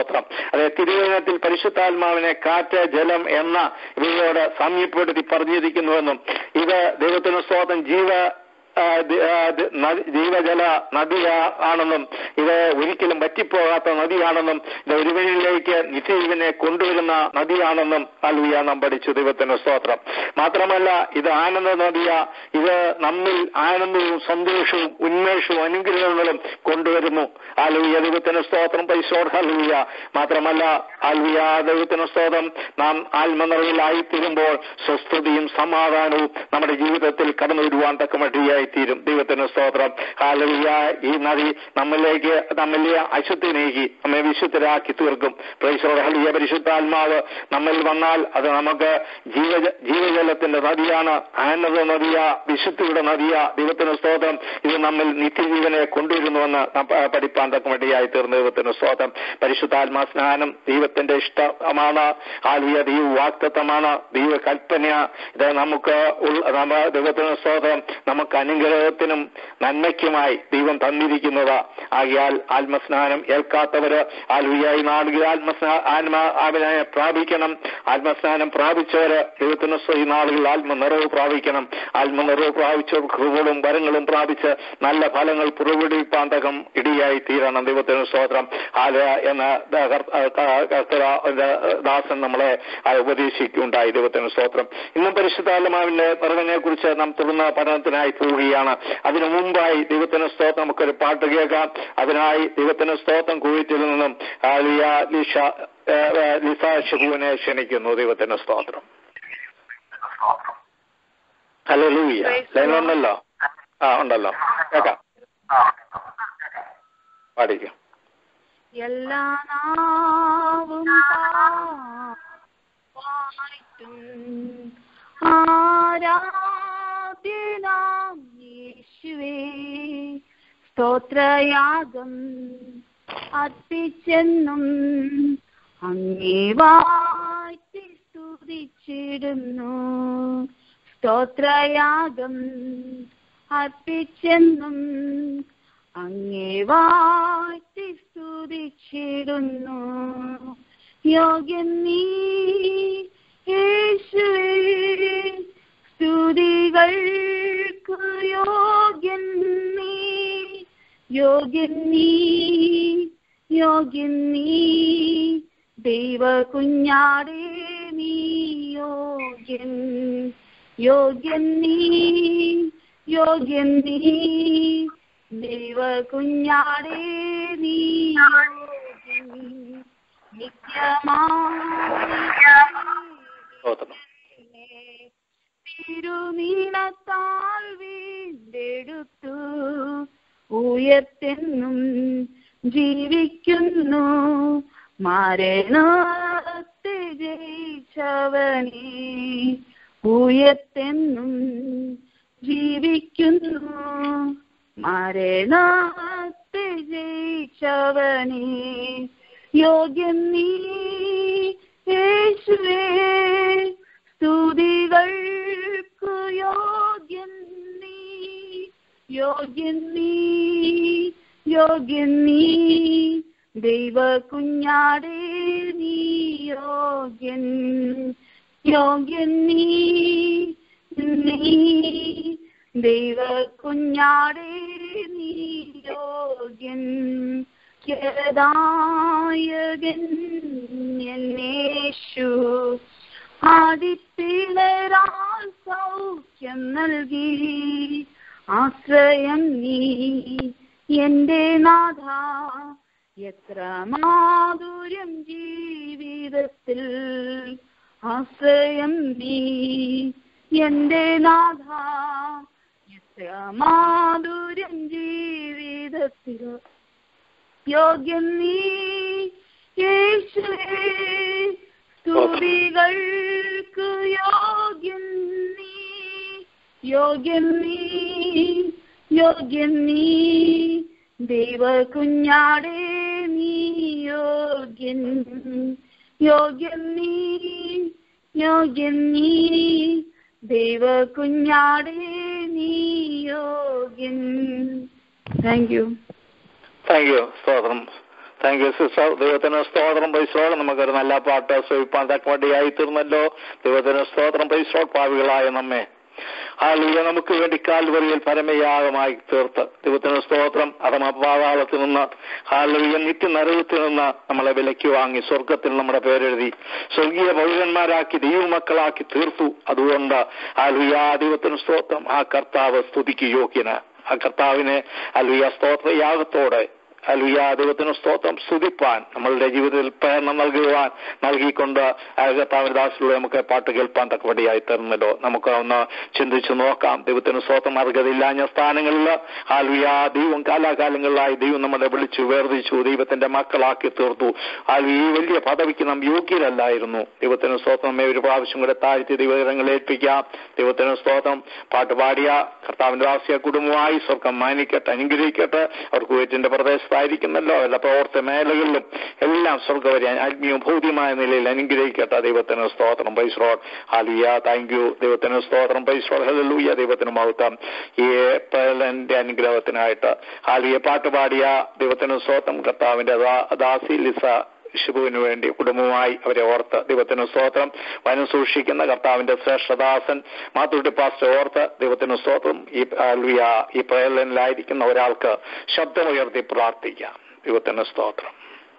സ്തോത്രം അതെ തിരുവനത്തിൽ പരിശുദ്ധാത്മാവിനെ കാറ്റ് ജലം എന്ന ഇവയോട് സാമ്യപ്പെടുത്തി പറഞ്ഞിരിക്കുന്നുവെന്നും ഇത് ദൈവത്തിന് സ്തോത്രം ജീവ ആ, ദ- ആ, ദ- നദി- ജീവജല നദി ആണെന്നും ഇത് ഒരിക്കലും വറ്റിപ്പോകാത്ത നദിയാണെന്നും ഇത് ഒരുവനിലേക്ക് നിത്യജീവനെ കൊണ്ടുവരുന്ന നദിയാണെന്നും അലുയ നാം പഠിച്ചു ദൈവത്തിന് സ്തോത്രം മാത്രമല്ല ഇത് ആനന്ദ നദിയ ഇത് നമ്മിൽ ആനന്ദവും സന്തോഷവും ഉന്മേഷവും അനുഗ്രഹങ്ങളും കൊണ്ടുവരുന്നു ആലുയ ദൈവത്തിന് സ്തോത്രം പരിശോധ ഹലുയ മാത്രമല്ല ആലുയ ദൈവത്തിന് സ്തോത്രം നാം ആത്മനിറവിലായി തീരുമ്പോൾ സ്വസ്ഥതയും സമാധാനവും നമ്മുടെ ജീവിതത്തിൽ കടന്നു വരുവാൻ തക്കമട്ടിയായി തീരും ദൈവത്തിന് സ്തോത്രം ഹാലവിയ ഈ നദി നമ്മിലേക്ക് നമ്മിലെ അശുദ്ധി നീക്കി നമ്മെ വിശുദ്ധരാക്കി തീർക്കും പ്രൈസോർ ഹലിയ പരിശുദ്ധാത്മാവ് നമ്മിൽ വന്നാൽ അത് നമുക്ക് ജീവജ ജീവജലത്തിന്റെ നദിയാണ് ആനന്ദ നദിയ വിശുദ്ധിയുടെ നദിയ ദൈവത്തിന് സ്തോത്രം ഇത് നമ്മിൽ നിത്യജീവനെ കൊണ്ടുവരുന്നുവെന്ന് നാം പ- പഠിപ്പാൻ തക്കമട്ടിയായി തീർന്ന ദൈവത്തിന് സ്തോത്രം പരിശുദ്ധാത്മാ സ്നാനം ദൈവത്തിന്റെ ഇഷ്ടമാണ് ആലിയ ദൈവ വാക്തത്വമാണ് ദൈവ കൽപ്പന ഇത് നമുക്ക് ഉൾ- നമ്മ ദൈവത്തിന് സ്തോത്രം നമുക്ക് അനുഗ്രഹത്തിനും നന്മയ്ക്കുമായി ദൈവം തന്നിരിക്കുന്നത് ആകിയാൽ ആത്മസ്നാനം ഏൽക്കാത്തവര് ആലുയായി നാടുക ആത്മസ്നാ ആത്മ ആത്മനെ പ്രാപിക്കണം ആത്മസ്നാനം പ്രാപിച്ചവര് ദൈവത്തിന് സ്വ- ഈ നാളുകളിൽ ആത്മനിറവ് പ്രാപിക്കണം ആത്മനിറവ് പ്രാപിച്ച കൃപകളും വരങ്ങളും പ്രാപിച്ച് നല്ല ഫലങ്ങൾ പുറപ്പെടുവിപ്പാൻ തകം ഇടിയായി തീരണം ദൈവത്തിന് സ്തോത്രം ആല എന്ന ദ- കർ- ആ, ക- കർത്തര- ഇത് ദാസൻ നമ്മളെ ആ, ഉപദേശിക്കുകയുണ്ടായി ദൈവത്തിന് സ്തോത്രം ഇന്നും പരിശുദ്ധാത്മാവിന്റെ നിറവിനെ കുറിച്ച് നാം തുടർന്ന പഠനത്തിനായി പോവുകയാണ് അതിനു മുമ്പായി ദൈവത്തിന് സ്തോത്രം നമുക്കൊരു പാട്ട് കേൾക്കാം അതിനായി ദൈവത്തിന് സ്തോത്രം കുവൈറ്റിൽ നിന്നും ആലിയ ലിഷ ഏ, ഏ, ലിസ ഷബുവിനെ ക്ഷണിക്കുന്നു ദൈവത്തിന് സ്തോത്രം ഹലോ ലൂയ Praise the ലൈൻ Lord. ഉണ്ടല്ലോ ആ ഉണ്ടല്ലോ കേക്കാം പാടിക്കും എല്ലാ നാവും വാഴ്ത്തും ആരാധ്യനാം യേശുവേ സ്തോത്രയാഗം അർപ്പിച്ചെന്നും അങ്ങേ വാഴ്ത്തി സ്തുതിച്ചിടുന്നു സ്തോത്രയാഗം അർപ്പിച്ചെന്നും അങ്ങേ വാഴ്ത്തി സ്തുതിച്ചിടുന്നു യോഗ്യൻ നീ യേശുവേ സ്തുതികൾക്കു യോഗ്യൻ നീ യോഗ്യൻ നീ യോഗ്യൻ നീ ദൈവ കുഞ്ഞാടേ നീ യോഗ്യൻ യോഗ്യൻ നീ യോഗ്യൻ നീ ദൈവ കുഞ്ഞാടേ നീ യോഗ്യൻ സ്തോത്രം തിരുനീളത്താൽ വീണ്ടെടുത്തു ഉയർത്തെന്നും ജീവിക്കുന്നു മരണത്തെ ജയിച്ചവനെ ഉയർത്തെന്നും ജീവിക്കുന്നു മരണത്തെ ജയിച്ചവനെ യോഗ്യൻ നീ യേശുവേ സ്തുതികൾക്കു യോഗ്യൻ നീ യോഗ്യൻ നീ യോഗ്യൻ നീ ദൈവ കുഞ്ഞാടേ നീ യോഗ്യൻ യോഗ്യൻ നീ നീ ദൈവ കുഞ്ഞാടേ നീ യോഗ്യൻ യദായകൻ എന്നേശു ആദിപ്പിളരാൽ സൗഖ്യം നൽകി ആശ്രയം നീ എന്റെ നാഥ എത്ര മാധുര്യം ജീവിതത്തിൽ ആശ്രയം നീ എന്റെ നാഥ എത്ര മാധുര്യം ജീവിതത്തിൽ യോഗ്യൻ നീ യേശുവേ സ്തുതികൾക്ക് യോഗ്യൻ നീ യോഗ്യൻ നീ യോഗ്യൻ നീ ദൈവ കുഞ്ഞാടേ നീ യോഗ്യൻ യോഗ്യൻ നീ യോഗ്യൻ നീ ദൈവ കുഞ്ഞാടേ നീ യോഗ്യൻ താങ്ക് യു താങ്ക് യു സ്തോത്രം താങ്ക് യു സിസ്റ്റർ ദൈവത്തിന് സ്തോത്രം പൈസോട് നമുക്കൊരു നല്ല പാട്ട് സ്വയിപ്പാൻ തക്കവടിയായി തീർന്നല്ലോ ദൈവത്തിന് സ്തോത്രം പൈസോട് പാവികളായ നമ്മെ ഹാലൂയ നമുക്ക് വേണ്ടി കാൽവറിയിൽ പരമയാഗമായി തീർത്ത് ദൈവത്തിന് സ്തോത്രം അഥവാ പാതാളത്തിൽ നിന്ന് ഹാലൂയ നിത്യ നരകത്തിൽ നിന്ന് നമ്മളെ വിലയ്ക്ക് വാങ്ങി സ്വർഗത്തിൽ നമ്മുടെ പേരെഴുതി സ്വർഗീയ പൗരന്മാരാക്കി ദൈവമക്കളാക്കി തീർത്തു അതുകൊണ്ട് ഹാലൂയ ദൈവത്തിന് സ്തോത്രം ആ കർത്താവ് സ്തുതിക്ക് യോഗ്യന് ആ കർത്താവിനെ അലുയ സ്തോത്രയാഗത്തോടെ അലുയ ദൈവത്തിന് സ്തോത്രം സ്തുതിപ്പാൻ നമ്മളുടെ ജീവിതത്തിൽ പ്രേരണ നൽകുവാൻ നൽകിക്കൊണ്ട് ആ കർത്താവിന്റെ ദാസിലൂടെ നമുക്ക് പാട്ട് കേൾപ്പാൻ തക്കവടിയായി തരുന്നല്ലോ നമുക്ക് ഒന്ന് ചിന്തിച്ചു നോക്കാം ദൈവത്തിന് സ്തോത്രം അർഹതയില്ലാഞ്ഞ സ്ഥാനങ്ങളിൽ ആലുയ ദൈവം കാലാകാലങ്ങളിലായി ദൈവം നമ്മളെ വിളിച്ചു വേർതിച്ചു ദൈവത്തിന്റെ മക്കളാക്കി തീർത്തു ആലു ഈ വലിയ പദവിക്ക് നാം യോഗ്യരല്ലായിരുന്നു ദൈവത്തിന് സ്തോത്രം നമ്മെ ഒരു പ്രാവശ്യം കൂടെ താഴ്ത്തി ദൈവകരങ്ങൾ ഏൽപ്പിക്കാം ദൈവത്തിന് സ്തോത്രം പാട്ട് പാടിയ കർത്താവിന്റെ ദാസിയ കുടുംബമായി സ്വർഗം മാനിക്കട്ടെ അനുഗ്രഹിക്കട്ടെ അവർ കുവൈറ്റിന്റെ പ്രദേശത്തായിരിക്കുന്നല്ലോ എല്ലാ പ്രവർത്ത മേഖലകളിലും എല്ലാം സ്വർഗവരെ ആത്മീയവും ഭൗതികമായ നിലയിൽ അനുഗ്രഹിക്കട്ടെ ദൈവത്തിന് സ്തോത്രം പൈസ്രോഡ് ഹാലിയ താങ്ക് യു ദൈവത്തിന് സ്തോത്രം പൈസ്രോഡ് ഹലൂയ ദൈവത്തിന് മഹത്വം ഈ ഏപ്രിലിന്റെ അനുഗ്രഹത്തിനായിട്ട് ഹാലിയ പാട്ട് പാടിയ ദൈവത്തിന് സ്തോത്രം കർത്താവിന്റെ ദാ- ദാസി ലിസ ഷിബുവിന് വേണ്ടി കുടുംബമായി അവരെ ഓർത്ത് ദൈവത്തിന് സ്തോത്രം വനം സൂക്ഷിക്കുന്ന കർത്താവിന്റെ ശ്രേഷ്ഠദാസൻ മാത്തൂട്ടി പാസ്റ്റർ ഓർത്ത് ദൈവത്തിന് സ്തോത്രം ഈ ആൽവിയ ഈ പ്രയലനിലായിരിക്കുന്ന ഒരാൾക്ക് ശബ്ദമുയർത്തി പ്രാർത്ഥിക്കാം ദൈവത്തിന് സ്തോത്രം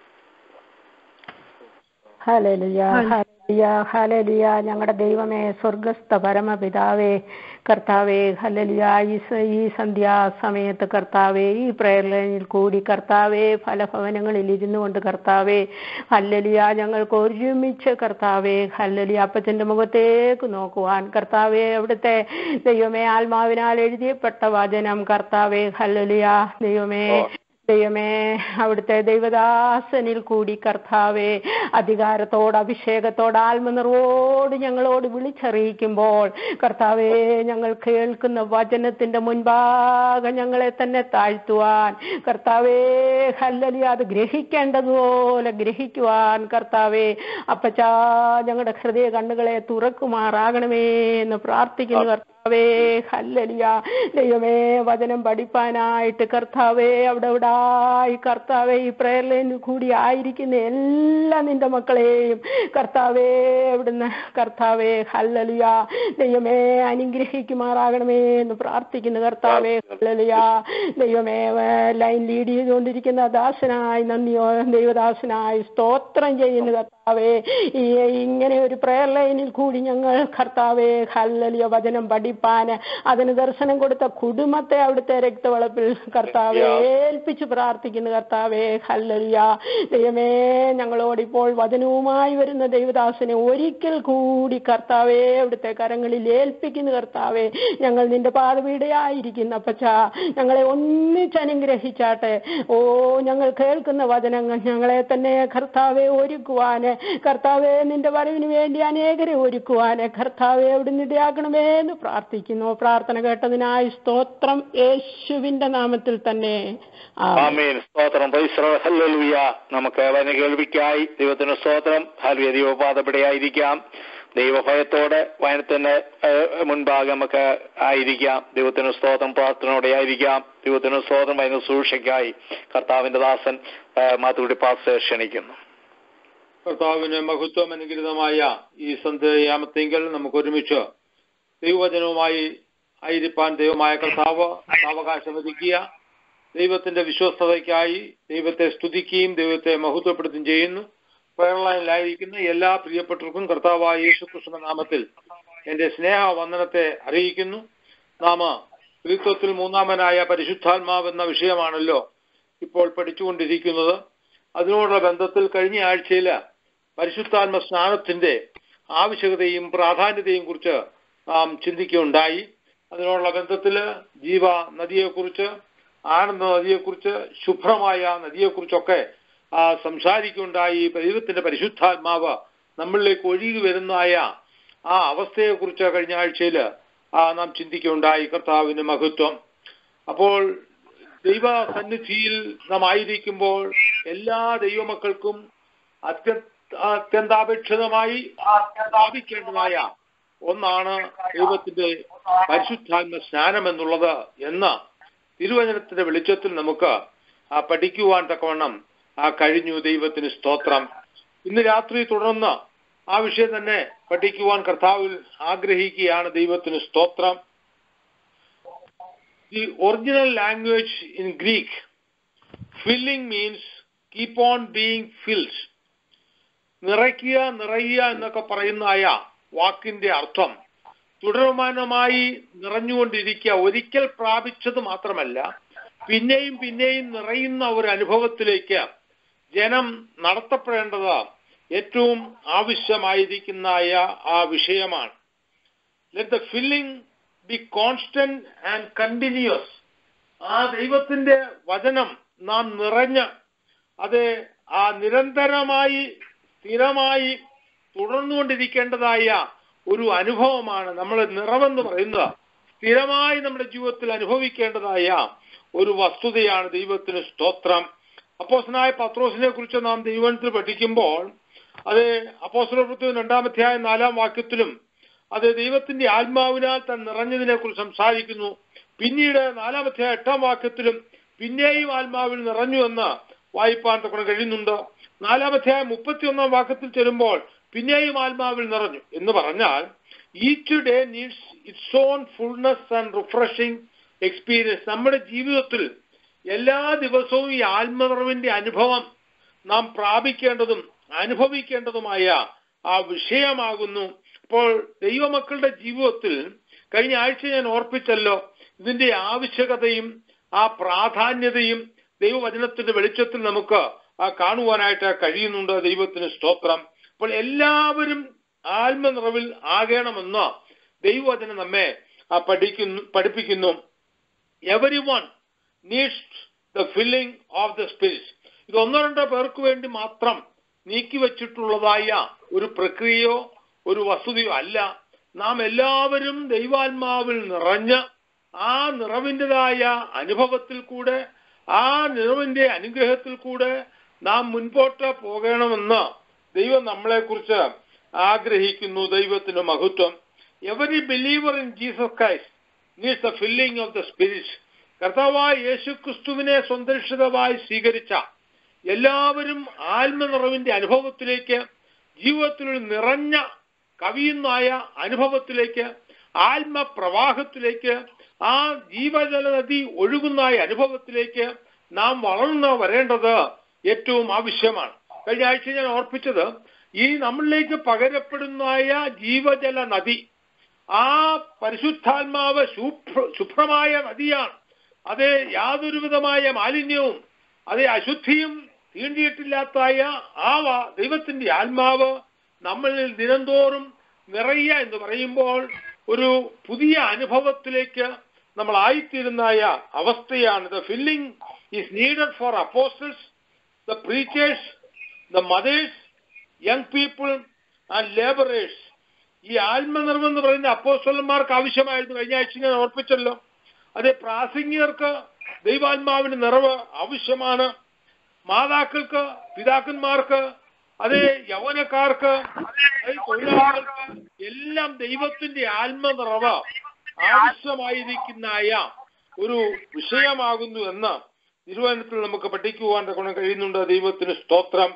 ഹല്ലേലൂയ ഹല്ലേലൂയ ഹല്ലേലൂയ ഞങ്ങളുടെ ദൈവമേ സ്വർഗസ്ഥ പരമപിതാവേ കർത്താവേ ഹല്ലേലൂയ ഈ സ- ഈ സന്ധ്യാസമയത്ത് കർത്താവേ ഈ പ്രയർ ലൈനിൽ കൂടി കർത്താവേ ഫലഭവനങ്ങളിൽ ഇരുന്നു കൊണ്ട് കർത്താവേ ഹല്ലേലൂയ ഞങ്ങൾക്ക് ഒരുമിച്ച് കർത്താവേ ഹല്ലേലൂയ അപ്പച്ചന്റെ മുഖത്തേക്ക് നോക്കുവാൻ കർത്താവേ അവിടുത്തെ ദൈവമേ ആത്മാവിനാൽ എഴുതിയപ്പെട്ട വചനം കർത്താവേ ഹല്ലേലൂയ ദൈവമേ ദൈവമേ അവിടുത്തെ ദൈവദാസനിൽ കൂടി കർത്താവേ അധികാരത്തോട് അഭിഷേകത്തോട് ആത്മനിർവോട് ഞങ്ങളോട് വിളിച്ചറിയിക്കുമ്പോൾ കർത്താവേ ഞങ്ങൾ കേൾക്കുന്ന വചനത്തിന്റെ മുൻപാകെ ഞങ്ങളെ തന്നെ താഴ്ത്തുവാൻ കർത്താവേ ഹല്ലലി അത് ഗ്രഹിക്കേണ്ടതുപോലെ ഗ്രഹിക്കുവാൻ കർത്താവേ അപ്പച്ചാ ഞങ്ങളുടെ ഹൃദയ കണ്ണുകളെ തുറക്കുമാറാകണമേ എന്ന് പ്രാർത്ഥിക്കുന്നു കർത്താവേ ഹല്ലലിയ ദൈവമേ വചനം പഠിപ്പാനായിട്ട് കർത്താവേ അവിടെ ഇവിടായി കർത്താവേ ഈ പ്രയർ ലൈനിൽ കൂടി ആയിരിക്കുന്ന എല്ലാ നിന്റെ മക്കളെയും കർത്താവേ അവിടുന്ന് കർത്താവേ ഹല്ലലിയ ദൈവമേ അനുഗ്രഹിക്കുമാറാകണമേ എന്ന് പ്രാർത്ഥിക്കുന്നു കർത്താവേ ഹല്ലലിയ ദൈവമേ ഏ, ലൈൻ ലീഡ് ചെയ്തുകൊണ്ടിരിക്കുന്ന ദാസനായി നന്ദിയോ ദൈവദാസനായി സ്തോത്രം ചെയ്യുന്നു കർത്താവേ ഈ ഇങ്ങനെ ഒരു പ്രയർ ലൈനിൽ കൂടി ഞങ്ങൾ കർത്താവേ ഹല്ലലിയ വചനം പഠിപ്പാൻ അതിന് ദർശനം കൊടുത്ത കുടുംബത്തെ അവിടുത്തെ രക്തവളപ്പിൽ കർത്താവേ ഏൽപ്പിച്ച് പ്രാർത്ഥിക്കുന്നു കർത്താവേ ഹല്ലലിയ ദൈവമേ ഞങ്ങളോട് ഇപ്പോൾ വചനവുമായി വരുന്ന ദൈവദാസനെ ഒരിക്കൽ കൂടി കർത്താവേ അവിടുത്തെ കരങ്ങളിൽ ഏൽപ്പിക്കുന്നു കർത്താവേ ഞങ്ങൾ നിന്റെ പാതപീടയായിരിക്കുന്ന അപ്പച്ച ഞങ്ങളെ ഒന്നിച്ച് അനുഗ്രഹിച്ചാട്ടെ ഓ ഞങ്ങൾ കേൾക്കുന്ന വചനങ്ങൾ ഞങ്ങളെ തന്നെ കർത്താവെ ഒരുക്കുവാന് കർത്താവെ നിന്റെ വരവിന് വേണ്ടി അനേകരെ ഒരുക്കുവാന് കർത്താവെ അവിടുന്ന് ഇടയാക്കണമേ എന്ന് പ്രാർത്ഥിക്കുന്നു പ്രാർത്ഥന കേട്ടതിനായി സ്തോത്രം യേശുവിന്റെ നാമത്തിൽ തന്നെ ആമേൻ. ആമീൻ സ്തോത്രം പൈസറോ ഹല്ലേലൂയ നമുക്ക് വന കേൾവിക്കായി ദൈവത്തിന് സ്തോത്രം ഹൽവിയ ദൈവപാതപിടയായിരിക്കാം ദൈവഭയത്തോടെ വയനത്തിന്റെ ഏഹ്, മുൻപാകെ നമുക്ക് ആയിരിക്കാം ദൈവത്തിന് സ്തോത്രം പ്രാർത്ഥനയോടെ ആയിരിക്കാം ദൈവത്തിന് സ്തോത്രം അതിന് സൂക്ഷിക്കായി കർത്താവിന്റെ ദാസൻ ഏഹ്, മാത്തുക്കുട്ടി പാസ് ക്ഷണിക്കുന്നു കർത്താവിന് മഹത്വം അനുഗ്രഹമായ ഈ സന്ധ്യാമത്തെങ്കിൽ നമുക്ക് ഒരുമിച്ച് ദൈവവചനവുമായി ആയിരിക്കാൻ ദൈവമായ കർത്താവ് അവകാശമൊരുക്കിയ ദൈവത്തിന്റെ വിശ്വസ്തതയ്ക്കായി ദൈവത്തെ സ്തുതിക്കുകയും ദൈവത്തെ മഹത്വപ്പെടുത്തുകയും ചെയ്യുന്നു പ്രേരണയിലായിരിക്കുന്ന എല്ലാ പ്രിയപ്പെട്ടവർക്കും കർത്താവായ യേശുകൃഷ്ണ നാമത്തിൽ എന്റെ സ്നേഹവന്ദനത്തെ അറിയിക്കുന്നു നാമ ത്രിത്വത്തിൽ മൂന്നാമനായ പരിശുദ്ധാത്മാവ് എന്ന വിഷയമാണല്ലോ ഇപ്പോൾ പഠിച്ചുകൊണ്ടിരിക്കുന്നത് അതിനോടുള്ള ബന്ധത്തിൽ കഴിഞ്ഞ ആഴ്ചയിൽ പരിശുദ്ധാത്മ സ്നാനത്തിന്റെ ആവശ്യകതയും പ്രാധാന്യതയും കുറിച്ച് നാം ചിന്തിക്കുകയുണ്ടായി അതിനോടുള്ള ബന്ധത്തിൽ ജീവ നദിയെക്കുറിച്ച് ആനന്ദ നദിയെക്കുറിച്ച് ശുഭ്രമായ നദിയെക്കുറിച്ചൊക്കെ ആ, സംസാരിക്കുകയുണ്ടായി ദൈവത്തിന്റെ പരിശുദ്ധാത്മാവ് നമ്മളിലേക്ക് ഒഴുകി വരുന്നതായ ആ അവസ്ഥയെക്കുറിച്ച് കഴിഞ്ഞ ആഴ്ചയിൽ നാം ചിന്തിക്കുകയുണ്ടായി കർത്താവിന് മഹത്വം അപ്പോൾ ദൈവ സന്നിധിയിൽ നാം ആയിരിക്കുമ്പോൾ എല്ലാ ദൈവമക്കൾക്കും അത്യ അത്യന്താപേക്ഷിതമായി സ്ഥാപിക്കേണ്ടതായ ഒന്നാണ് ദൈവത്തിന്റെ പരിശുദ്ധാത്മ സ്നാനം എന്നുള്ളത് എന്ന് തിരുവചനത്തിന്റെ വെളിച്ചത്തിൽ നമുക്ക് ആ, പഠിക്കുവാൻ തക്കവണ്ണം ആ കഴിഞ്ഞു ദൈവത്തിന് സ്തോത്രം ഇന്ന് രാത്രി തുടർന്ന് ആ വിഷയം തന്നെ പഠിക്കുവാൻ കർത്താവിൽ ആഗ്രഹിക്കുകയാണ് ദൈവത്തിന് സ്തോത്രം the original language in Greek filling means keep on being filled നിറയ്ക്കുക നിറയുക എന്നൊക്കെ പറയുന്നതായ വാക്കിന്റെ അർത്ഥം തുടർമാനമായി നിറഞ്ഞുകൊണ്ടിരിക്കുക ഒരിക്കൽ പ്രാപിച്ചത് മാത്രമല്ല പിന്നെയും പിന്നെയും നിറയുന്ന ഒരു അനുഭവത്തിലേക്ക് ജനം നടത്തപ്പെടേണ്ടത് ഏറ്റവും ആവശ്യമായിരിക്കുന്നതായ ആ വിഷയമാണ് let the filling be constant and continuous ആ ദൈവത്തിന്റെ വചനം നാം നിറഞ്ഞ് അത് ആ നിരന്തരമായി സ്ഥിരമായി തുടർന്നുകൊണ്ടിരിക്കേണ്ടതായ ഒരു അനുഭവമാണ് നമ്മൾ നിറവെന്ന് പറയുന്നത് സ്ഥിരമായി നമ്മുടെ ജീവിതത്തിൽ അനുഭവിക്കേണ്ടതായ ഒരു വസ്തുതയാണ് ദൈവത്തിന് സ്തോത്രം അപ്പോസനായ പത്രോസിനെ കുറിച്ച് നാം ദൈവത്തിൽ പഠിക്കുമ്പോൾ അത് അപ്പോസ്തലപ്രവൃത്തി രണ്ടാമധ്യായ നാലാം വാക്യത്തിലും അത് ദൈവത്തിന്റെ ആത്മാവിനാൽ താൻ നിറഞ്ഞതിനെ കുറിച്ച് സംസാരിക്കുന്നു പിന്നീട് നാലാമധ്യായ എട്ടാം വാക്യത്തിലും പിന്നെയും ആത്മാവിൽ നിറഞ്ഞു എന്ന് വായിപ്പാൻ തക്ക കഴിയുന്നുണ്ട് നാലാമധ്യായ മുപ്പത്തിയൊന്നാം വാക്യത്തിൽ ചെല്ലുമ്പോൾ പിന്നെയും ആത്മാവിൽ നിറഞ്ഞു എന്ന് പറഞ്ഞാൽ each day needs its on fullness and refreshing experience നമ്മുടെ ജീവിതത്തിൽ എല്ലാ ദിവസവും ഈ ആത്മനിറവിന്റെ അനുഭവം നാം പ്രാപിക്കേണ്ടതും അനുഭവിക്കേണ്ടതുമായ ആ വിഷയമാകുന്നു അപ്പോൾ ദൈവമക്കളുടെ ജീവിതത്തിൽ കഴിഞ്ഞ ആഴ്ച ഞാൻ ഓർപ്പിച്ചല്ലോ ഇതിന്റെ ആവശ്യകതയും ആ പ്രാധാന്യതയും ദൈവവചനത്തിന്റെ വെളിച്ചത്തിൽ നമുക്ക് ആ കാണുവാനായിട്ട് കഴിയുന്നുണ്ട് ദൈവത്തിന് സ്തോത്രം അപ്പോൾ എല്ലാവരും ആത്മനിറവിൽ ആകണമെന്ന് ദൈവവചനം നമ്മെ ആ പഠിക്കുന്നു പഠിപ്പിക്കുന്നു every one needs the filling of the spirit ഇത് ഒന്നോ രണ്ടോ പേർക്ക് വേണ്ടി മാത്രം നീക്കി വച്ചിട്ടുള്ളതായ ഒരു പ്രക്രിയയോ ഒരു വസ്തുതയോ അല്ല നാം എല്ലാവരും ദൈവാത്മാവിൽ നിറഞ്ഞ് ആ നിറവിൻ്റെതായ അനുഭവത്തിൽ കൂടെ ആ നിറവിന്റെ അനുഗ്രഹത്തിൽ കൂടെ നാം മുൻപോട്ട് പോകണമെന്ന് ദൈവം നമ്മളെക്കുറിച്ച് ആഗ്രഹിക്കുന്നു ദൈവത്തിന് മഹത്വം every believer in Jesus Christ needs the filling of the spirit കർത്താവായ യേശു ക്രിസ്തുവിനെ സ്വന്തരിഷിതമായി സ്വീകരിച്ച എല്ലാവരും ആത്മനിറവിന്റെ അനുഭവത്തിലേക്ക് ജീവിതത്തിൽ ഒരു നിറഞ്ഞ കവിയുന്നായ അനുഭവത്തിലേക്ക് ആത്മപ്രവാഹത്തിലേക്ക് ആ ജീവജല നദി ഒഴുകുന്നായ അനുഭവത്തിലേക്ക് നാം വളർന്നു വരേണ്ടത് ഏറ്റവും ആവശ്യമാണ് കഴിഞ്ഞ ആഴ്ച ഞാൻ ഓർപ്പിച്ചത് ഈ നമ്മളിലേക്ക് പകരപ്പെടുന്നായ ജീവജല നദി ആ പരിശുദ്ധാത്മാവ് ശുഭ്ര ശുഭ്രമായ നദിയാണ് അത് യാതൊരു വിധമായ മാലിന്യവും അത് അശുദ്ധിയും തീണ്ടിയിട്ടില്ലാത്തായ ആ വാ- ദൈവത്തിന്റെ ആത്മാവ് നമ്മളിൽ ദിനംതോറും നിറയുക എന്ന് പറയുമ്പോൾ ഒരു പുതിയ അനുഭവത്തിലേക്ക് നമ്മൾ ആയിത്തീരുന്നായ അവസ്ഥയാണ് the filling is needed for apostles the preachers the mothers young people and labourers ഈ ആത്മനിർവം എന്ന് പറയുന്ന അപ്പോസ്റ്റലന്മാർക്ക് ആവശ്യമായിരുന്നു കഴിഞ്ഞ ആഴ്ച ഞാൻ ഓർപ്പിച്ചല്ലോ അതെ പ്രാസംഗികർക്ക് ദൈവാത്മാവിന്റെ നിറവ് ആവശ്യമാണ് മാതാക്കൾക്ക് പിതാക്കന്മാർക്ക് അത് യൗവനക്കാർക്ക് അത് തൊഴിലാളികൾക്ക് എല്ലാം ദൈവത്തിന്റെ ആത്മനിറവ് ആവശ്യമായിരിക്കുന്നതായ ഒരു വിഷയമാകുന്നു എന്ന് തിരുവനന്തപുരത്തിൽ നമുക്ക് പഠിക്കുവാൻ ഗുണം കഴിയുന്നുണ്ട് ദൈവത്തിന് സ്തോത്രം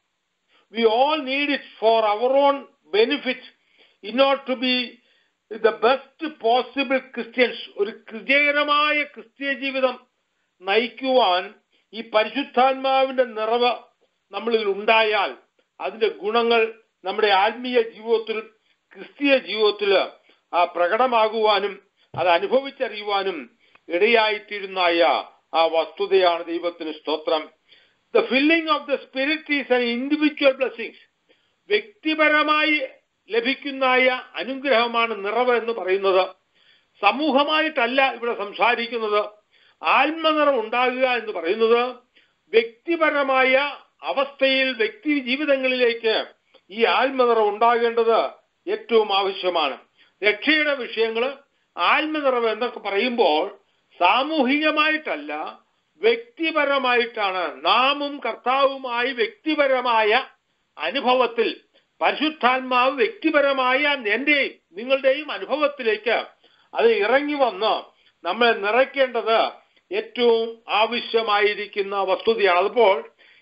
we all need it for our own benefit in or to be the best possible Christians ഒരു വിജയകരമായ ക്രിസ്തീയ ജീവിതം നയിക്കുവാൻ ഈ പരിശുദ്ധാത്മാവിന്റെ നിറവ് നമ്മളിൽ ഉണ്ടായാൽ അതിന്റെ ഗുണങ്ങൾ നമ്മുടെ ആത്മീയ ജീവിതത്തിൽ ക്രിസ്തീയ ജീവിതത്തിൽ ആ പ്രകടമാകുവാനും അത് അനുഭവിച്ചറിയുവാനും ഇടയായിത്തീരുന്നായ ആ വസ്തുതയാണ് ദൈവത്തിന് സ്തോത്രം the filling of the spirit is an individual blessings വ്യക്തിപരമായി ലഭിക്കുന്നതായ അനുഗ്രഹമാണ് നിറവ് എന്ന് പറയുന്നത് സമൂഹമായിട്ടല്ല ഇവിടെ സംസാരിക്കുന്നത് ആത്മനിറവ് ഉണ്ടാകുക എന്ന് പറയുന്നത് വ്യക്തിപരമായ അവസ്ഥയിൽ വ്യക്തി ജീവിതങ്ങളിലേക്ക് ഈ ആത്മനിറവ് ഉണ്ടാകേണ്ടത് ഏറ്റവും ആവശ്യമാണ് രക്ഷയുടെ വിഷയങ്ങൾ ആത്മനിറവ് എന്നൊക്കെ പറയുമ്പോൾ സാമൂഹികമായിട്ടല്ല വ്യക്തിപരമായിട്ടാണ് നാമും കർത്താവുമായി വ്യക്തിപരമായ അനുഭവത്തിൽ പരിശുദ്ധാത്മാവ് വ്യക്തിപരമായ എന്റെയും നിങ്ങളുടെയും അനുഭവത്തിലേക്ക് അത് ഇറങ്ങി വന്ന് നമ്മളെ നിറയ്ക്കേണ്ടത് ഏറ്റവും ആവശ്യമായിരിക്കുന്ന വസ്തുതയാണ് അപ്പോൾ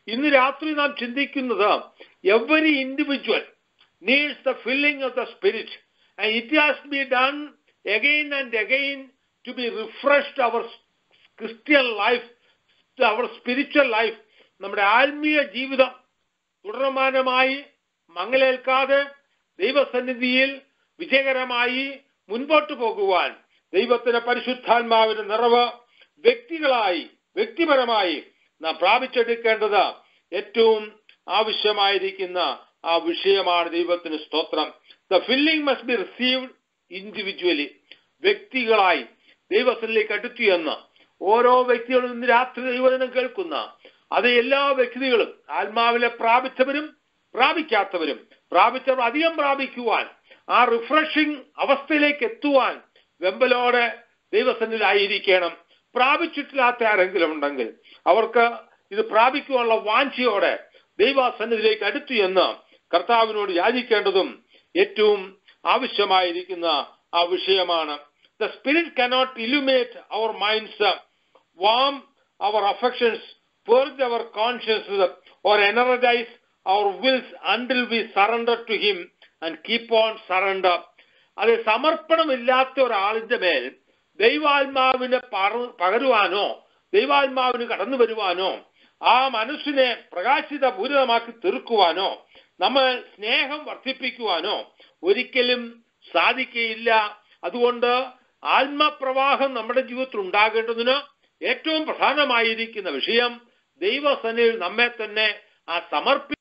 ഇന്ന് രാത്രി നാം ചിന്തിക്കുന്നത് every individual needs the filling of the spirit and it has be done again and again to be refreshed our Christian life our spiritual life നമ്മുടെ ആത്മീയ ജീവിതം തുടർമാനമായി മങ്ങലേൽക്കാതെ ദൈവസന്നിധിയിൽ വിജയകരമായി മുൻപോട്ട് പോകുവാൻ ദൈവത്തിന്റെ പരിശുദ്ധാത്മാവിന്റെ നിറവ് വ്യക്തികളായി വ്യക്തിപരമായി നാം പ്രാപിച്ചെടുക്കേണ്ടത് ഏറ്റവും ആവശ്യമായിരിക്കുന്ന ആ വിഷയമാണ് ദൈവത്തിന് സ്തോത്രം the filling must be received individually വ്യക്തികളായി ദൈവത്തിലേക്ക് അടുത്തു എന്ന് ഓരോ വ്യക്തികളും ഇന്ന് രാത്രി ദൈവദിനം കേൾക്കുന്ന അത് എല്ലാ വ്യക്തികളും ആത്മാവിലെ പ്രാപിച്ചവരും പ്രാപിക്കാത്തവരും പ്രാപിച്ചവർ അധികം പ്രാപിക്കുവാൻ ആ റിഫ്രഷിംഗ് അവസ്ഥയിലേക്ക് എത്തുവാൻ വെമ്പലോടെ ദൈവസന്നിധിയിലായിരിക്കണം പ്രാപിച്ചിട്ടില്ലാത്ത ആരെങ്കിലും ഉണ്ടെങ്കിൽ അവർക്ക് ഇത് പ്രാപിക്കുവാനുള്ള വാഞ്ചയോടെ ദൈവസന്നിധിയിലേക്ക് അടുത്തു എന്ന് കർത്താവിനോട് യാചിക്കേണ്ടതും ഏറ്റവും ആവശ്യമായിരിക്കുന്ന ആ വിഷയമാണ് the spirit cannot illuminate our minds warm our affections purge our consciences or energize our wills until we surrender to him and keep on surrender അത് സമർപ്പണമില്ലാത്ത ഒരാളിന്റെ മേൽ ദൈവാത്മാവിനെ പറ- പകരുവാനോ ദൈവാത്മാവിന് കടന്നു വരുവാനോ ആ മനസ്സിനെ പ്രകാശിത പൂരിതമാക്കി തീർക്കുവാനോ നമ്മൾ സ്നേഹം വർദ്ധിപ്പിക്കുവാനോ ഒരിക്കലും സാധിക്കയില്ല അതുകൊണ്ട് ആത്മപ്രവാഹം നമ്മുടെ ജീവിതത്തിൽ ഉണ്ടാകേണ്ടതിന് ഏറ്റവും പ്രധാനമായിരിക്കുന്ന വിഷയം ദൈവസനിൽ നമ്മെ തന്നെ ആ സമർപ്പി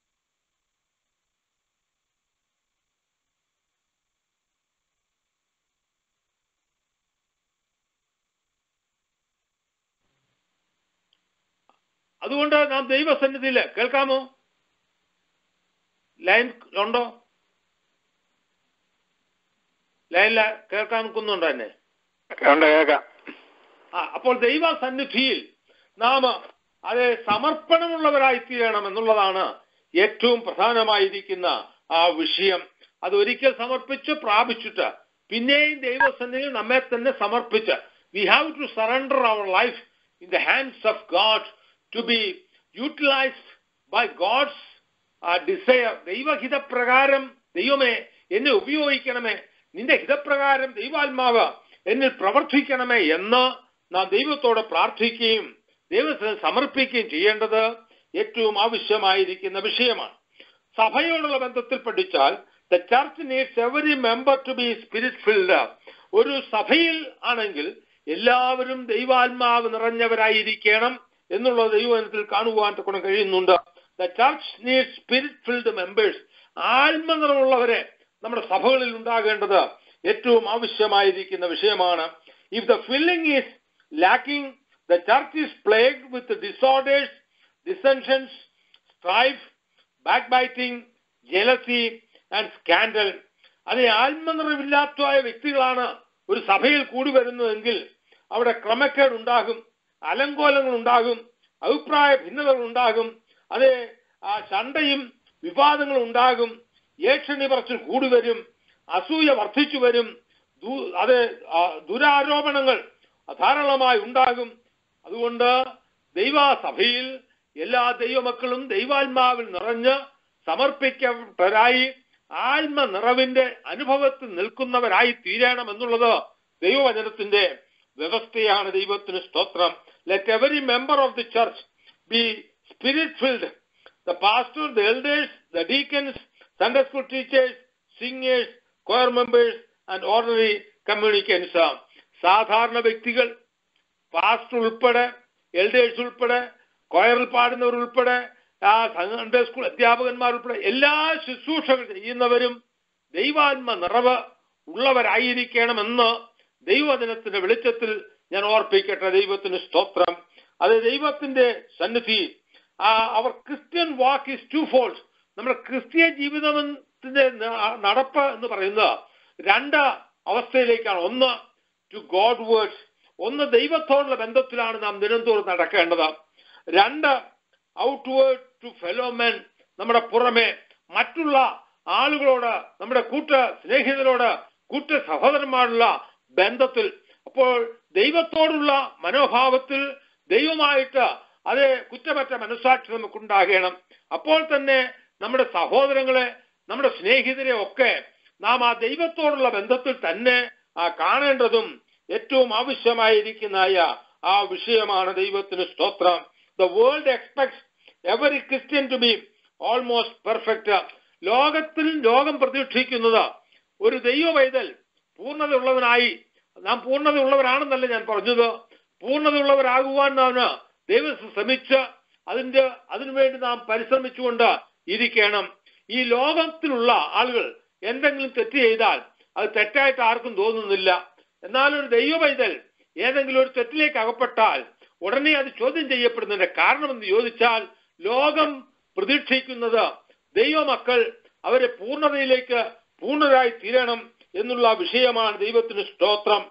അതുകൊണ്ട് നാം ദൈവസന്നിധിയിൽ കേൾക്കാമോ ലൈൻ ഉണ്ടോ ലൈനില കേൾക്കാൻ നിൽക്കുന്നുണ്ടോ എന്നെ ഉണ്ട് കേൾക്കാം ആ അപ്പോൾ ദൈവ സന്നിധിയിൽ നാം അത് സമർപ്പണമുള്ളവരായി തീരണം എന്നുള്ളതാണ് ഏറ്റവും പ്രധാനമായിരിക്കുന്ന ആ വിഷയം അത് ഒരിക്കൽ സമർപ്പിച്ച് പ്രാപിച്ചിട്ട് പിന്നെയും ദൈവസന്നിധിയിൽ നമ്മെ തന്നെ സമർപ്പിച്ച് we have to surrender our life in the hands of God to be utilised by God's desire ദൈവഹിതപ്രകാരം ദൈവമേ എന്നെ ഉപയോഗിക്കണമേ നിന്റെ ഹിതപ്രകാരം ദൈവാത്മാവ് എന്നിൽ പ്രവർത്തിക്കണമേ എന്ന് നാം ദൈവത്തോട് പ്രാർത്ഥിക്കുകയും ദൈവത്തിന് സമർപ്പിക്കുകയും ചെയ്യേണ്ടത് ഏറ്റവും ആവശ്യമായിരിക്കുന്ന വിഷയമാണ് സഭയോടുള്ള ബന്ധത്തിൽ പഠിച്ചാൽ the church needs every member to be spirit filled ഒരു സഭയിൽ ആണെങ്കിൽ എല്ലാവരും ദൈവാത്മാവ് നിറഞ്ഞവരായിരിക്കണം എന്നുള്ള ദൈവത്തിൽ കാണുവാൻ കൊണ്ട് കഴിയുന്നുണ്ട് the church need spirit filled members ആത്മനിറമുള്ളവരെ നമ്മുടെ സഭകളിൽ ഉണ്ടാകേണ്ടത് ഏറ്റവും ആവശ്യമായിരിക്കുന്ന വിഷയമാണ് if the filling is lacking the church is plague with disorders dissensions strife backbiting jealousy and scandal അത് ആത്മനിറവില്ലാത്തതായ വ്യക്തികളാണ് ഒരു സഭയിൽ കൂടി വരുന്നതെങ്കിൽ അവിടെ ക്രമക്കേട് ഉണ്ടാകും അലങ്കോലങ്ങൾ ഉണ്ടാകും അഭിപ്രായ ഭിന്നതകൾ ഉണ്ടാകും അത് ആ ശണ്ടയും വിവാദങ്ങളും ഉണ്ടാകും ഏക്ഷണി പറച്ചിൽ കൂടി വരും അസൂയ വർദ്ധിച്ചു വരും ദു- അത് ആ, ദുരാരോപണങ്ങൾ ധാരാളമായി ഉണ്ടാകും അതുകൊണ്ട് ദൈവസഭയിൽ എല്ലാ ദൈവമക്കളും ദൈവാത്മാവിൽ നിറഞ്ഞ് സമർപ്പിക്കപ്പെട്ടവരായി ആത്മ നിറവിന്റെ അനുഭവത്തിൽ നിൽക്കുന്നവരായി തീരണം എന്നുള്ളത് ദൈവവചനത്തിന്റെ വ്യവസ്ഥയാണ് ദൈവത്തിന് സ്തോത്രം let every member of the church be spirit filled the pastor the elders the deacons Sunday school teachers singers choir members and ordinary communicants സാധാരണ വ്യക്തികൾ പാസ്റ്റർ ഉൾപ്പെടെ എൽഡേഴ്സ് ഉൾപ്പെടെ കൊയറിൽ പാടുന്നവർ ഉൾപ്പെടെ ആ സൺഡേ സ്കൂൾ അധ്യാപകന്മാർ ഉൾപ്പെടെ എല്ലാ ശുശ്രൂഷകൾ ചെയ്യുന്നവരും ദൈവാത്മ നിറവ് ഉള്ളവരായിരിക്കണമെന്ന് ദൈവദിനത്തിന്റെ വെളിച്ചത്തിൽ ഞാൻ ഓർപ്പിക്കട്ടെ ദൈവത്തിന് സ്തോത്രം അത് ദൈവത്തിന്റെ സന്നിധി ആ our Christian walk is twofold നമ്മുടെ ക്രിസ്തീയ ജീവിതത്തിന്റെ ന- നടപ്പ് എന്ന് പറയുന്നത് രണ്ട് അവസ്ഥയിലേക്കാണ് ഒന്ന് ടു ഗോഡ് വേർഡ്സ് ഒന്ന് ദൈവത്തോടുള്ള ബന്ധത്തിലാണ് നാം ദിനംതോറും നടക്കേണ്ടത് രണ്ട് ഔട്ട്വേർഡ് ടു ഫെലോമെൻ നമ്മുടെ പുറമെ മറ്റുള്ള ആളുകളോട് നമ്മുടെ കൂട്ട സ്നേഹിതരോട് കൂട്ട സഹോദരന്മാരുള്ള ബന്ധത്തിൽ അപ്പോൾ ദൈവത്തോടുള്ള മനോഭാവത്തിൽ ദൈവമായിട്ട് അത് കുറ്റമറ്റ മനസ്സാക്ഷി നമുക്കുണ്ടാകണം അപ്പോൾ തന്നെ നമ്മുടെ സഹോദരങ്ങളെ നമ്മുടെ സ്നേഹിതരെ ഒക്കെ നാം ആ ദൈവത്തോടുള്ള ബന്ധത്തിൽ തന്നെ ആ കാണേണ്ടതും ഏറ്റവും ആവശ്യമായിരിക്കുന്നതായ ആ വിഷയമാണ് ദൈവത്തിന് സ്തോത്രം the world expects every Christian to be almost perfect ലോകത്തിൽ ലോകം പ്രതീക്ഷിക്കുന്നത് ഒരു ദൈവ പൈതൽ പൂർണ്ണതയുള്ളവനായി നാം പൂർണ്ണതയുള്ളവരാണെന്നല്ല ഞാൻ പറഞ്ഞത് പൂർണ്ണതയുള്ളവരാകുവാൻ നാം ദൈവം ശ്രമിച്ച് അതിന്റെ അതിനുവേണ്ടി നാം പരിശ്രമിച്ചുകൊണ്ട് ഇരിക്കണം ഈ ലോകത്തിലുള്ള ആളുകൾ എന്തെങ്കിലും തെറ്റ് ചെയ്താൽ അത് തെറ്റായിട്ട് ആർക്കും തോന്നുന്നില്ല എന്നാൽ ഒരു ദൈവ പൈതൽ ഏതെങ്കിലും ഒരു തെറ്റിലേക്ക് അകപ്പെട്ടാൽ ഉടനെ അത് ചോദ്യം ചെയ്യപ്പെടുന്നതിന്റെ കാരണമെന്ന് ചോദിച്ചാൽ ലോകം പ്രതീക്ഷിക്കുന്നത് ദൈവമക്കൾ അവരെ പൂർണ്ണതയിലേക്ക് പൂർണ്ണരായി തീരണം എന്നുള്ള വിഷയമാണ് ദൈവത്തിന് സ്തോത്രം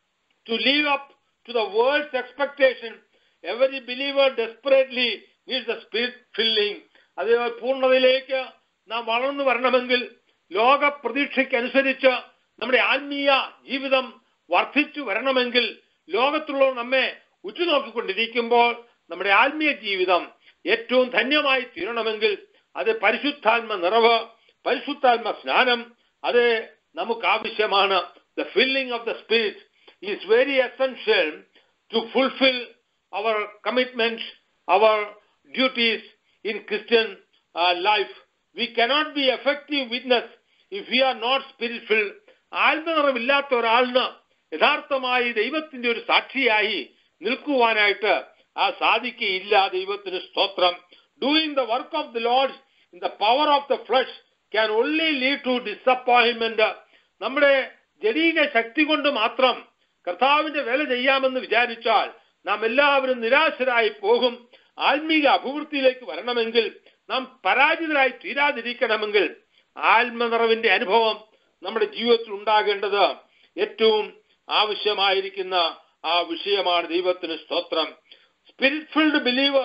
to live up to the world's expectation, every believer desperately needs the spirit filling. അത് പൂർണ്ണതയിലേക്ക് നാം വളർന്നു വരണമെങ്കിൽ ലോക പ്രതീക്ഷയ്ക്കനുസരിച്ച് നമ്മുടെ ആത്മീയ ജീവിതം വർദ്ധിച്ചു വരണമെങ്കിൽ ലോകത്തുള്ളവർ നമ്മെ ഉറ്റുനോക്കിക്കൊണ്ടിരിക്കുമ്പോൾ നമ്മുടെ ആത്മീയ ജീവിതം ഏറ്റവും ധന്യമായി തീരണമെങ്കിൽ അത് പരിശുദ്ധാത്മ നിറവ് പരിശുദ്ധാത്മ സ്നാനം അത് നമുക്ക് ആവശ്യമാണ് the filling of the spirit is very essential to fulfill our commitments, our duties in Christian uh, life. We cannot be effective witness if we are not spirit-filled. ആത്മനിറവില്ലാത്ത ഒരാളിന് യഥാർത്ഥമായി ദൈവത്തിന്റെ ഒരു സാക്ഷിയായി നിൽക്കുവാനായിട്ട് ആ സാധിക്കയില്ല ദൈവത്തിന് സ്തോത്രം doing the work of the Lord in the power of the flesh can only lead to disappointment നമ്മുടെ ജനീക ശക്തി കൊണ്ട് മാത്രം കർത്താവിന്റെ വേല ചെയ്യാമെന്ന് വിചാരിച്ചാൽ നാം എല്ലാവരും നിരാശരായി പോകും ആത്മീക അഭിവൃദ്ധിയിലേക്ക് വരണമെങ്കിൽ നാം പരാജിതരായി തീരാതിരിക്കണമെങ്കിൽ ആത്മനിറവിന്റെ അനുഭവം നമ്മുടെ ജീവിതത്തിൽ ഉണ്ടാകേണ്ടത് ഏറ്റവും ആവശ്യമായിരിക്കുന്ന ആ വിഷയമാണ് ദൈവത്തിന് സ്തോത്രം spirit filled believer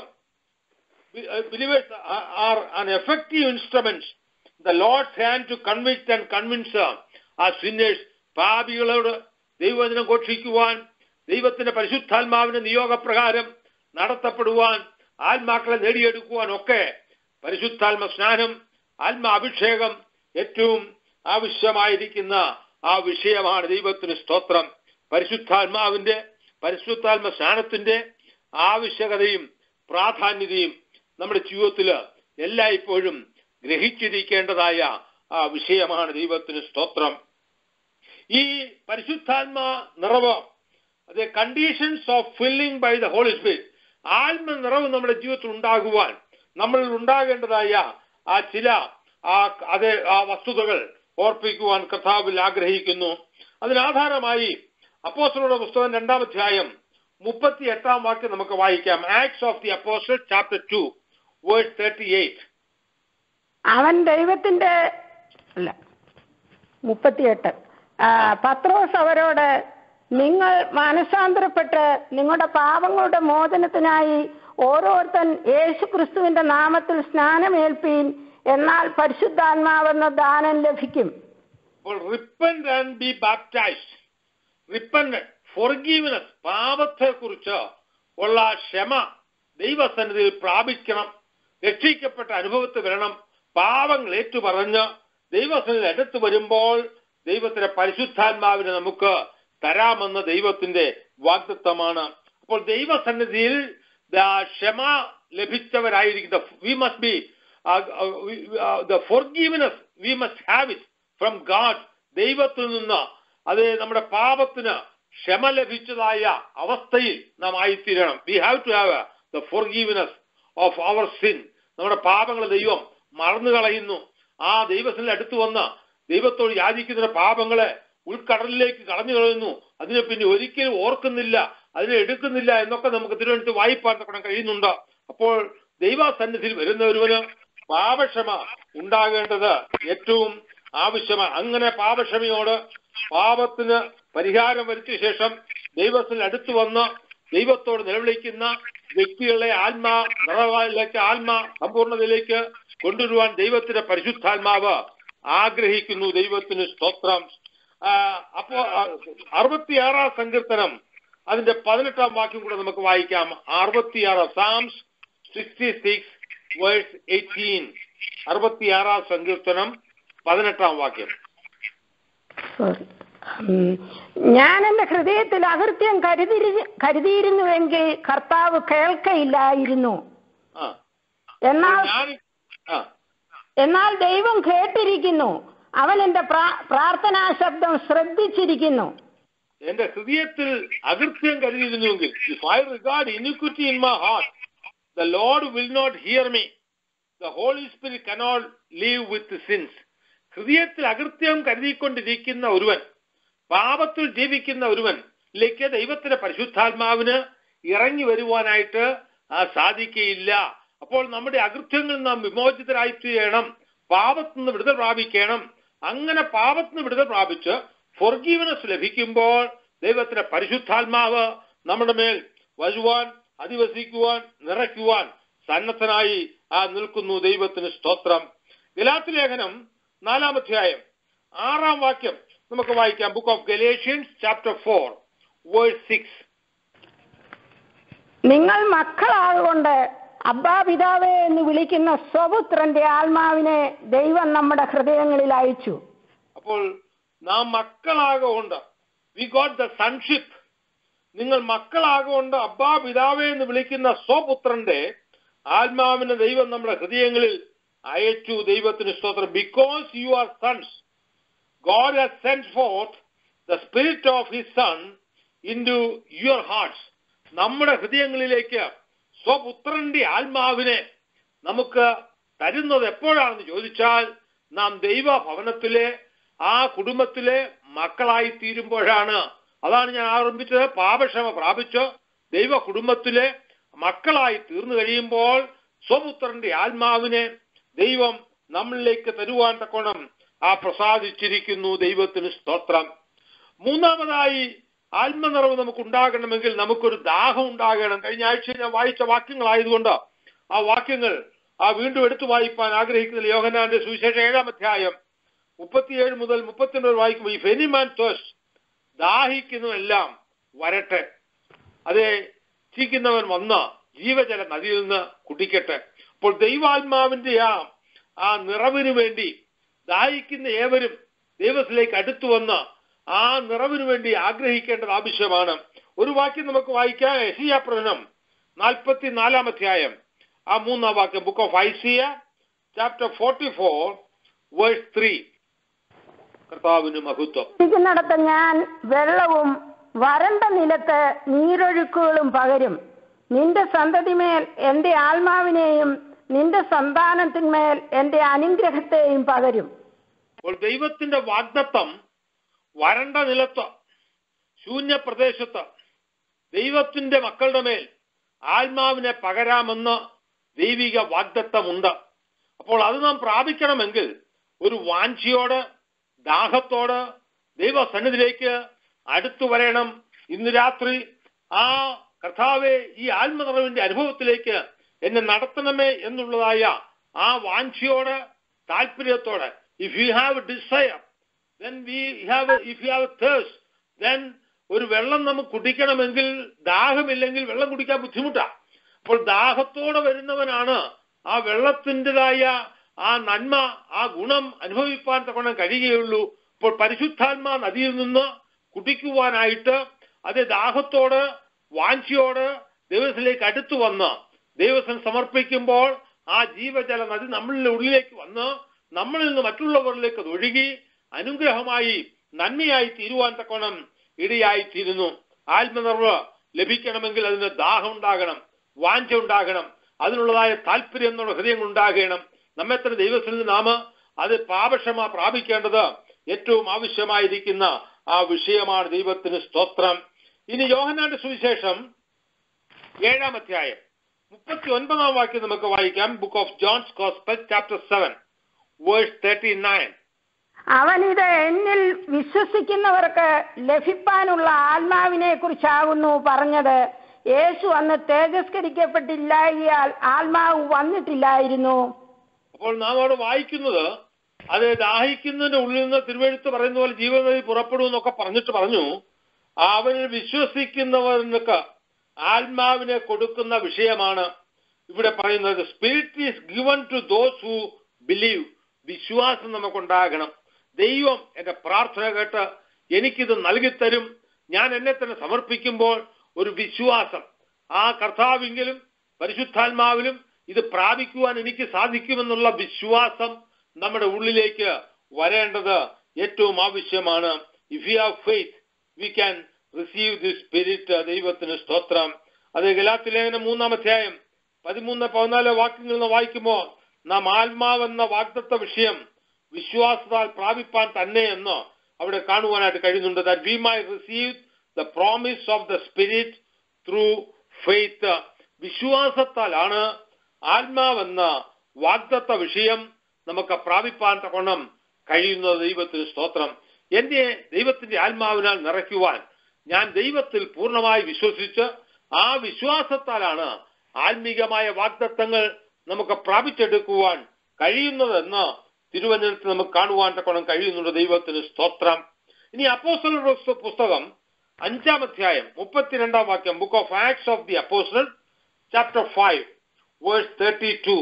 believers are, are an effective instrument the Lord's hand to convict and convince our sinners പാപികളോട് ദൈവവചനം ഘോഷിക്കുവാൻ ദൈവത്തിന്റെ പരിശുദ്ധാത്മാവിന്റെ നിയോഗപ്രകാരം നടത്തപ്പെടുവാൻ ആത്മാക്കളെ നേടിയെടുക്കുവാൻ ഒക്കെ പരിശുദ്ധാത്മ സ്നാനം ആത്മ അഭിഷേകം ഏറ്റവും ആവശ്യമായിരിക്കുന്ന ആ വിഷയമാണ് ദൈവത്തിന് സ്തോത്രം പരിശുദ്ധാത്മാവിന്റെ പരിശുദ്ധാത്മ സ്നാനത്തിന്റെ ആവശ്യകതയും പ്രാധാന്യതയും നമ്മുടെ ജീവിതത്തിൽ എല്ലായ്പ്പോഴും ഗ്രഹിച്ചിരിക്കേണ്ടതായ ആ വിഷയമാണ് ദൈവത്തിന് സ്തോത്രം ഈ പരിശുദ്ധാത്മ നിറവ് അത് conditions of filling by the holy spirit ആത്മ നിറവ് നമ്മുടെ ജീവിതത്തിൽ ഉണ്ടാകുവാൻ നമ്മളിൽ ഉണ്ടാകേണ്ടതായ ആ ചില ആ അത് ആ വസ്തുതകൾ ഓർപ്പിക്കുവാൻ കർത്താവിൽ ആഗ്രഹിക്കുന്നു അതിനാധാരമായി അപ്പോസ്റ്റലുടെ പുസ്തകം രണ്ടാം അധ്യായം മുപ്പത്തി എട്ടാം വാക്യം നമുക്ക് വായിക്കാം Acts of the apostle chapter two verse thirty eight അവൻ ദൈവത്തിന്റെ അല്ല മുപ്പത്തിയെട്ട് ആ, പത്രോസ് അവരോട് നിങ്ങൾ മാനസാന്തരപ്പെട്ട് നിങ്ങളുടെ പാപങ്ങളുടെ മോചനത്തിനായി ഓരോരുത്തൻ യേശു ക്രിസ്തുവിന്റെ നാമത്തിൽ സ്നാനമേൽപ്പീൻ എന്നാൽ പരിശുദ്ധാത്മാവെന്ന ദാനം ലഭിക്കും അപ്പോൾ repent and be baptised repent forgiveness പാപത്തെ കുറിച്ച് ഉള്ള ക്ഷമ ദൈവസന്നിധിയിൽ പ്രാപിക്കണം രക്ഷിക്കപ്പെട്ട അനുഭവത്തിൽ വരണം പാവങ്ങൾ ഏറ്റുപറഞ്ഞ് ദൈവസന്നിധി അടുത്ത് വരുമ്പോൾ ദൈവത്തിന്റെ പരിശുദ്ധാത്മാവിനെ നമുക്ക് തരാമെന്ന ദൈവത്തിന്റെ വാഗ്ദത്വമാണ് അപ്പോൾ ദൈവസന്നിധിയിൽ ദ ക്ഷമ ലഭിച്ചവരായിരിക്കുന്ന we must be the forgiveness we must have it from God ദൈവത്തിൽ നിന്ന് അത് നമ്മുടെ പാപത്തിന് ക്ഷമ ലഭിച്ചതായ അവസ്ഥയിൽ നാം ആയിത്തീരണം we have to have the forgiveness of our sin നമ്മുടെ പാപങ്ങൾ ദൈവം മറന്നു കളയുന്നു ആ ദൈവത്തിന് അടുത്ത് വന്ന് ദൈവത്തോട് യാചിക്കുന്ന പാപങ്ങളെ ഉൾക്കടലിലേക്ക് കളഞ്ഞു കളയുന്നു അതിനെ പിന്നെ ഒരിക്കലും ഓർക്കുന്നില്ല അതിനെ എടുക്കുന്നില്ല എന്നൊക്കെ നമുക്ക് തിരുവനന്തപുരത്ത് വായിപ്പാൻ തക്കണം കഴിയുന്നുണ്ട് അപ്പോൾ ദൈവസന്നിധിയിൽ വരുന്ന ഒരുവന് പാപക്ഷമ ഉണ്ടാകേണ്ടത് ഏറ്റവും ആവശ്യമാണ് അങ്ങനെ പാപക്ഷമയോട് പാപത്തിന് പരിഹാരം വരുത്തിയ ശേഷം ദൈവത്തിൽ അടുത്ത് വന്ന് ദൈവത്തോട് നിലവിളിക്കുന്ന വ്യക്തികളെ ആത്മാ നിറവിലേക്ക് ആത്മാ സമ്പൂർണ്ണതയിലേക്ക് കൊണ്ടുവരുവാൻ ദൈവത്തിന്റെ പരിശുദ്ധാത്മാവ് ആഗ്രഹിക്കുന്നു ദൈവത്തിന് സ്തോത്രം ആ, അപ്പോ ആ, അറുപത്തിയാറാം സങ്കീർത്തനം അതിന്റെ പതിനെട്ടാം വാക്യം കൂടെ നമുക്ക് വായിക്കാം അറുപത്തിയാറാം Psalms sixty six verse eighteen അറുപത്തിയാറാം സങ്കീർത്തനം പതിനെട്ടാം വാക്യം സോറി ഉം. ഞാൻ എന്റെ ഹൃദയത്തിൽ അകൃത്യം കരുതി കരുതിയിരുന്നുവെങ്കിൽ കർത്താവ് കേൾക്കയില്ലായിരുന്നു ആ എന്നാൽ ഞാൻ ആ എന്നാൽ ദൈവം കേട്ടിരിക്കുന്നു അവൻ എന്റെ പ്രാ- പ്രാർത്ഥനാ ശബ്ദം ശ്രദ്ധിച്ചിരിക്കുന്നു എന്റെ ഹൃദയത്തിൽ അകൃത്യം കരുതിയിരുന്നുവെങ്കിൽ if I regard iniquity in my heart the Lord will not hear me the holy spirit cannot live with sins ഹൃദയത്തിൽ അകൃത്യം കരുതിക്കൊണ്ടിരിക്കുന്ന ഒരുവൻ പാപത്തിൽ ജീവിക്കുന്ന ഒരുവനിലേക്ക് ദൈവത്തിന്റെ പരിശുദ്ധാത്മാവിന് ഇറങ്ങി വരുവാനായിട്ട് ആ സാധിക്കയില്ല അപ്പോൾ നമ്മുടെ അകൃത്യങ്ങളിൽ നാം വിമോചിതരായി തീരണം പാപത്തിൽ നിന്ന് വിടുതൽ പ്രാപിക്കണം അങ്ങനെ പാപത്തിൽ നിന്ന് വിടുതൽ പ്രാപിച്ച് ഫൊർഗീവനസ് ലഭിക്കുമ്പോൾ ദൈവത്തിന്റെ പരിശുദ്ധാത്മാവ് നമ്മുടെ മേൽ വരുവാൻ അധിവസിക്കുവാൻ നിറയ്ക്കുവാൻ സന്നദ്ധനായി ആ നിൽക്കുന്നു ദൈവത്തിന് സ്തോത്രം ഗലാത്ത് ലേഖനം നാലാമധ്യായം ആറാം വാക്യം നമുക്ക് വായിക്കാം book of Galatians chapter four verse six നിങ്ങൾ മക്കളാകൊണ്ട് അബ്ബാ പിതാവേ എന്ന് വിളിക്കുന്ന സ്വപുത്രന്റെ ആത്മാവിനെ ദൈവം നമ്മുടെ ഹൃദയങ്ങളിൽ അയച്ചു അപ്പോൾ നാം മക്കളാകൊണ്ട് വി ഗോട്ട് ദ സൺഷിപ്പ് നിങ്ങൾ മക്കളാകൊണ്ട് അബ്ബാ പിതാവേ എന്ന് വിളിക്കുന്ന സ്വപുത്രന്റെ ആത്മാവിനെ ദൈവം നമ്മുടെ ഹൃദയങ്ങളിൽ അയച്ചു ദൈവത്തിന് സ്തോത്രം because you are sons God has send forth the spirit of his son into your hearts നമ്മുടെ ഹൃദയങ്ങളിലേക്ക് സ്വപുത്രന്റെ ആത്മാവിനെ നമുക്ക് തരുന്നത് എപ്പോഴാണെന്ന് ചോദിച്ചാൽ നാം ദൈവ ഭവനത്തിലെ ആ കുടുംബത്തിലെ മക്കളായി തീരുമ്പോഴാണ് അതാണ് ഞാൻ ആരംഭിച്ചത് പാപക്ഷമ പ്രാപിച്ച് ദൈവ കുടുംബത്തിലെ മക്കളായി തീർന്നു കഴിയുമ്പോൾ സ്വപുത്രന്റെ ആത്മാവിനെ ദൈവം നമ്മളിലേക്ക് തരുവാൻ തക്കോണം ആ പ്രസാദിച്ചിരിക്കുന്നു ദൈവത്തിന് സ്തോത്രം മൂന്നാമതായി ആത്മനിറവ് നമുക്ക് ഉണ്ടാകണമെങ്കിൽ നമുക്കൊരു ദാഹം ഉണ്ടാകണം കഴിഞ്ഞ ആഴ്ച ഞാൻ വായിച്ച വാക്യങ്ങളായതുകൊണ്ട് ആ വാക്യങ്ങൾ ആ വീണ്ടും എടുത്തു വായിപ്പാൻ ആഗ്രഹിക്കുന്ന യോഹനാന്റെ സുവിശേഷ ഏഴാം അധ്യായം മുപ്പത്തിയേഴ് മുതൽ മുപ്പത്തിരണ്ട് വരെ വായിക്കുമ്പോൾ ഈ ഫെനിമാൻ തോസ് ദാഹിക്കുന്നതെല്ലാം വരട്ടെ അതെ ഇച്ഛിക്കുന്നവൻ വന്ന് ജീവജല നദിയിൽ നിന്ന് കുടിക്കട്ടെ അപ്പോൾ ദൈവാത്മാവിന്റെ ആ ആ നിറവിന് വേണ്ടി ദാഹിക്കുന്ന ഏവരും ദൈവത്തിലേക്ക് അടുത്തു വന്ന് ആ നിറവിന് വേണ്ടി ആഗ്രഹിക്കേണ്ടത് ആവശ്യമാണ് ഒരു വാക്യം നമുക്ക് വായിക്കാം എസിയ പ്രവചനം നാൽപ്പത്തി നാലാം അധ്യായം ആ മൂന്നാം വാക്യം book of Isaiah chapter forty four verse three കർത്താവിന് മഹത്വം ഇരിക്കുന്നിടത്ത് ഞാൻ വെള്ളവും വരണ്ട നിലത്ത് നീരൊഴുക്കുകളും പകരും നിന്റെ സന്തതിമേൽ എന്റെ ആത്മാവിനെയും നിന്റെ സന്താനത്തിന്മേൽ എന്റെ അനുഗ്രഹത്തെയും പകരും അപ്പോൾ ദൈവത്തിന്റെ വാഗ്ദത്തം വരണ്ട നിലത്ത് ശൂന്യ പ്രദേശത്ത് ദൈവത്തിന്റെ മക്കളുടെ മേൽ ആത്മാവിനെ പകരാമെന്ന് ദൈവിക വാഗ്ദത്തമുണ്ട് അപ്പോൾ അത് നാം പ്രാപിക്കണമെങ്കിൽ ഒരു വാഞ്ചിയോട് ദാഹത്തോട് ദൈവസന്നിധിയിലേക്ക് അടുത്തു വരണം ഇന്ന് രാത്രി ആ കർത്താവെ ഈ ആത്മനിറവിന്റെ അനുഭവത്തിലേക്ക് എന്നെ നടത്തണമേ എന്നുള്ളതായ ആ വാഞ്ചിയോട് താല്പര്യത്തോടെ if you have desire then we have a, if you have a thirst then ഒരു വെള്ളം നമുക്ക് കുടിക്കണമെങ്കിൽ ദാഹമില്ലെങ്കിൽ വെള്ളം കുടിക്കാൻ ബുദ്ധിമുട്ടാണ് അപ്പോൾ ദാഹത്തോടെ വരുന്നവനാണ് ആ വെള്ളത്തിൻ്റെതായ ആ നന്മ ആ ഗുണം അനുഭവിപ്പാൻ തക്കണം കഴിയുകയുള്ളൂ അപ്പോൾ പരിശുദ്ധാത്മാ നദിയിൽ നിന്ന് കുടിക്കുവാനായിട്ട് അതേ ദാഹത്തോട് വാഞ്ചിയോട് ദൈവത്തിലേക്ക് അടുത്തു വന്ന് ദൈവത്തിന് സമർപ്പിക്കുമ്പോൾ ആ ജീവജല നദി നമ്മളുടെ ഉള്ളിലേക്ക് വന്ന് നമ്മളിൽ നിന്ന് മറ്റുള്ളവരിലേക്ക് അത് ഒഴുകി അനുഗ്രഹമായി നന്മയായി തീരുവാൻ തക്കോണം ഇടയായി തീരുന്നു ആത്മനിർവ് ലഭിക്കണമെങ്കിൽ അതിന് ദാഹം ഉണ്ടാകണം വാഞ്ച ഉണ്ടാകണം അതിനുള്ളതായ താല്പര്യം എന്നുള്ള ഹൃദയം ഉണ്ടാകണം നമ്മെ തന്നെ ദൈവത്തിൽ നാം അത് പാപക്ഷമ പ്രാപിക്കേണ്ടത് ഏറ്റവും ആവശ്യമായിരിക്കുന്ന ആ വിഷയമാണ് ദൈവത്തിന് സ്തോത്രം ഇനി യോഹനാന്റെ സുവിശേഷം ഏഴാം അധ്യായം മുപ്പത്തി ഒൻപതാം വാക്യം നമുക്ക് വായിക്കാം book of John's gospel chapter seven verse thirty nine അവനിത് എന്നിൽ വിശ്വസിക്കുന്നവർക്ക് ലഭിപ്പാനുള്ള ആത്മാവിനെ കുറിച്ചാകുന്നു പറഞ്ഞത് യേശു അന്ന് തേജസ്കരിക്കപ്പെട്ടില്ലായാൽ ആത്മാവ് വന്നിട്ടില്ലായിരുന്നു അപ്പോൾ നാം അവിടെ വായിക്കുന്നത് അത് ദാഹിക്കുന്നതിന്റെ ഉള്ളിൽ നിന്ന് തിരുവഴുത്ത് പറയുന്ന പോലെ ജീവനദി പുറപ്പെടും എന്നൊക്കെ പറഞ്ഞിട്ട് പറഞ്ഞു അവനിൽ വിശ്വസിക്കുന്നവർക്ക് ആത്മാവിനെ കൊടുക്കുന്ന വിഷയമാണ് ഇവിടെ പറയുന്നത് spirit is given to those who believe വിശ്വാസം നമുക്കുണ്ടാകണം ദൈവം എന്റെ പ്രാർത്ഥന കേട്ട് എനിക്കിത് നൽകിത്തരും ഞാൻ എന്നെ തന്നെ സമർപ്പിക്കുമ്പോൾ ഒരു വിശ്വാസം ആ കർത്താവിങ്കിലും പരിശുദ്ധാത്മാവിലും ഇത് പ്രാപിക്കുവാൻ എനിക്ക് സാധിക്കുമെന്നുള്ള വിശ്വാസം നമ്മുടെ ഉള്ളിലേക്ക് വരേണ്ടത് ഏറ്റവും ആവശ്യമാണ് if you have faith we can receive the spirit ദൈവത്തിന് സ്തോത്രം അത് ഗലാത്തിലേഖനം മൂന്നാം അധ്യായം പതിമൂന്ന് പതിനാല് വാക്യങ്ങളിൽ നിന്ന് വായിക്കുമ്പോൾ നാം ആത്മാവെന്ന വാഗ്ദത്ത വിഷയം വിശ്വാസത്താൽ പ്രാപിപ്പാൻ തന്നെ എന്ന് അവിടെ കാണുവാനായിട്ട് കഴിയുന്നുണ്ട് that we may receive the promise of the spirit through faith വിശ്വാസത്താലാണ് ആത്മാവെന്ന വാഗ്ദത്ത വിഷയം നമുക്ക് പ്രാപിപ്പാൻ തക്കണം കഴിയുന്നത് ദൈവത്തിന് സ്തോത്രം എന്നെ ദൈവത്തിന്റെ ആത്മാവിനാൽ നിറയ്ക്കുവാൻ ഞാൻ ദൈവത്തിൽ പൂർണ്ണമായി വിശ്വസിച്ച് ആ വിശ്വാസത്താലാണ് ആത്മീകമായ വാഗ്ദത്തങ്ങൾ നമുക്ക് പ്രാപിച്ചെടുക്കുവാൻ കഴിയുന്നതെന്ന് തിരുവനന്തപുരത്ത് നമുക്ക് കാണുവാൻ തക്കണം കഴിയുന്നുണ്ട് ദൈവത്തിന് സ്തോത്രം ഇനി അപ്പോസ്റ്റൽ പുസ്തകം അഞ്ചാം അധ്യായം മുപ്പത്തിരണ്ടാം വാക്യം book of Acts of the apostle chapter five verse thirty two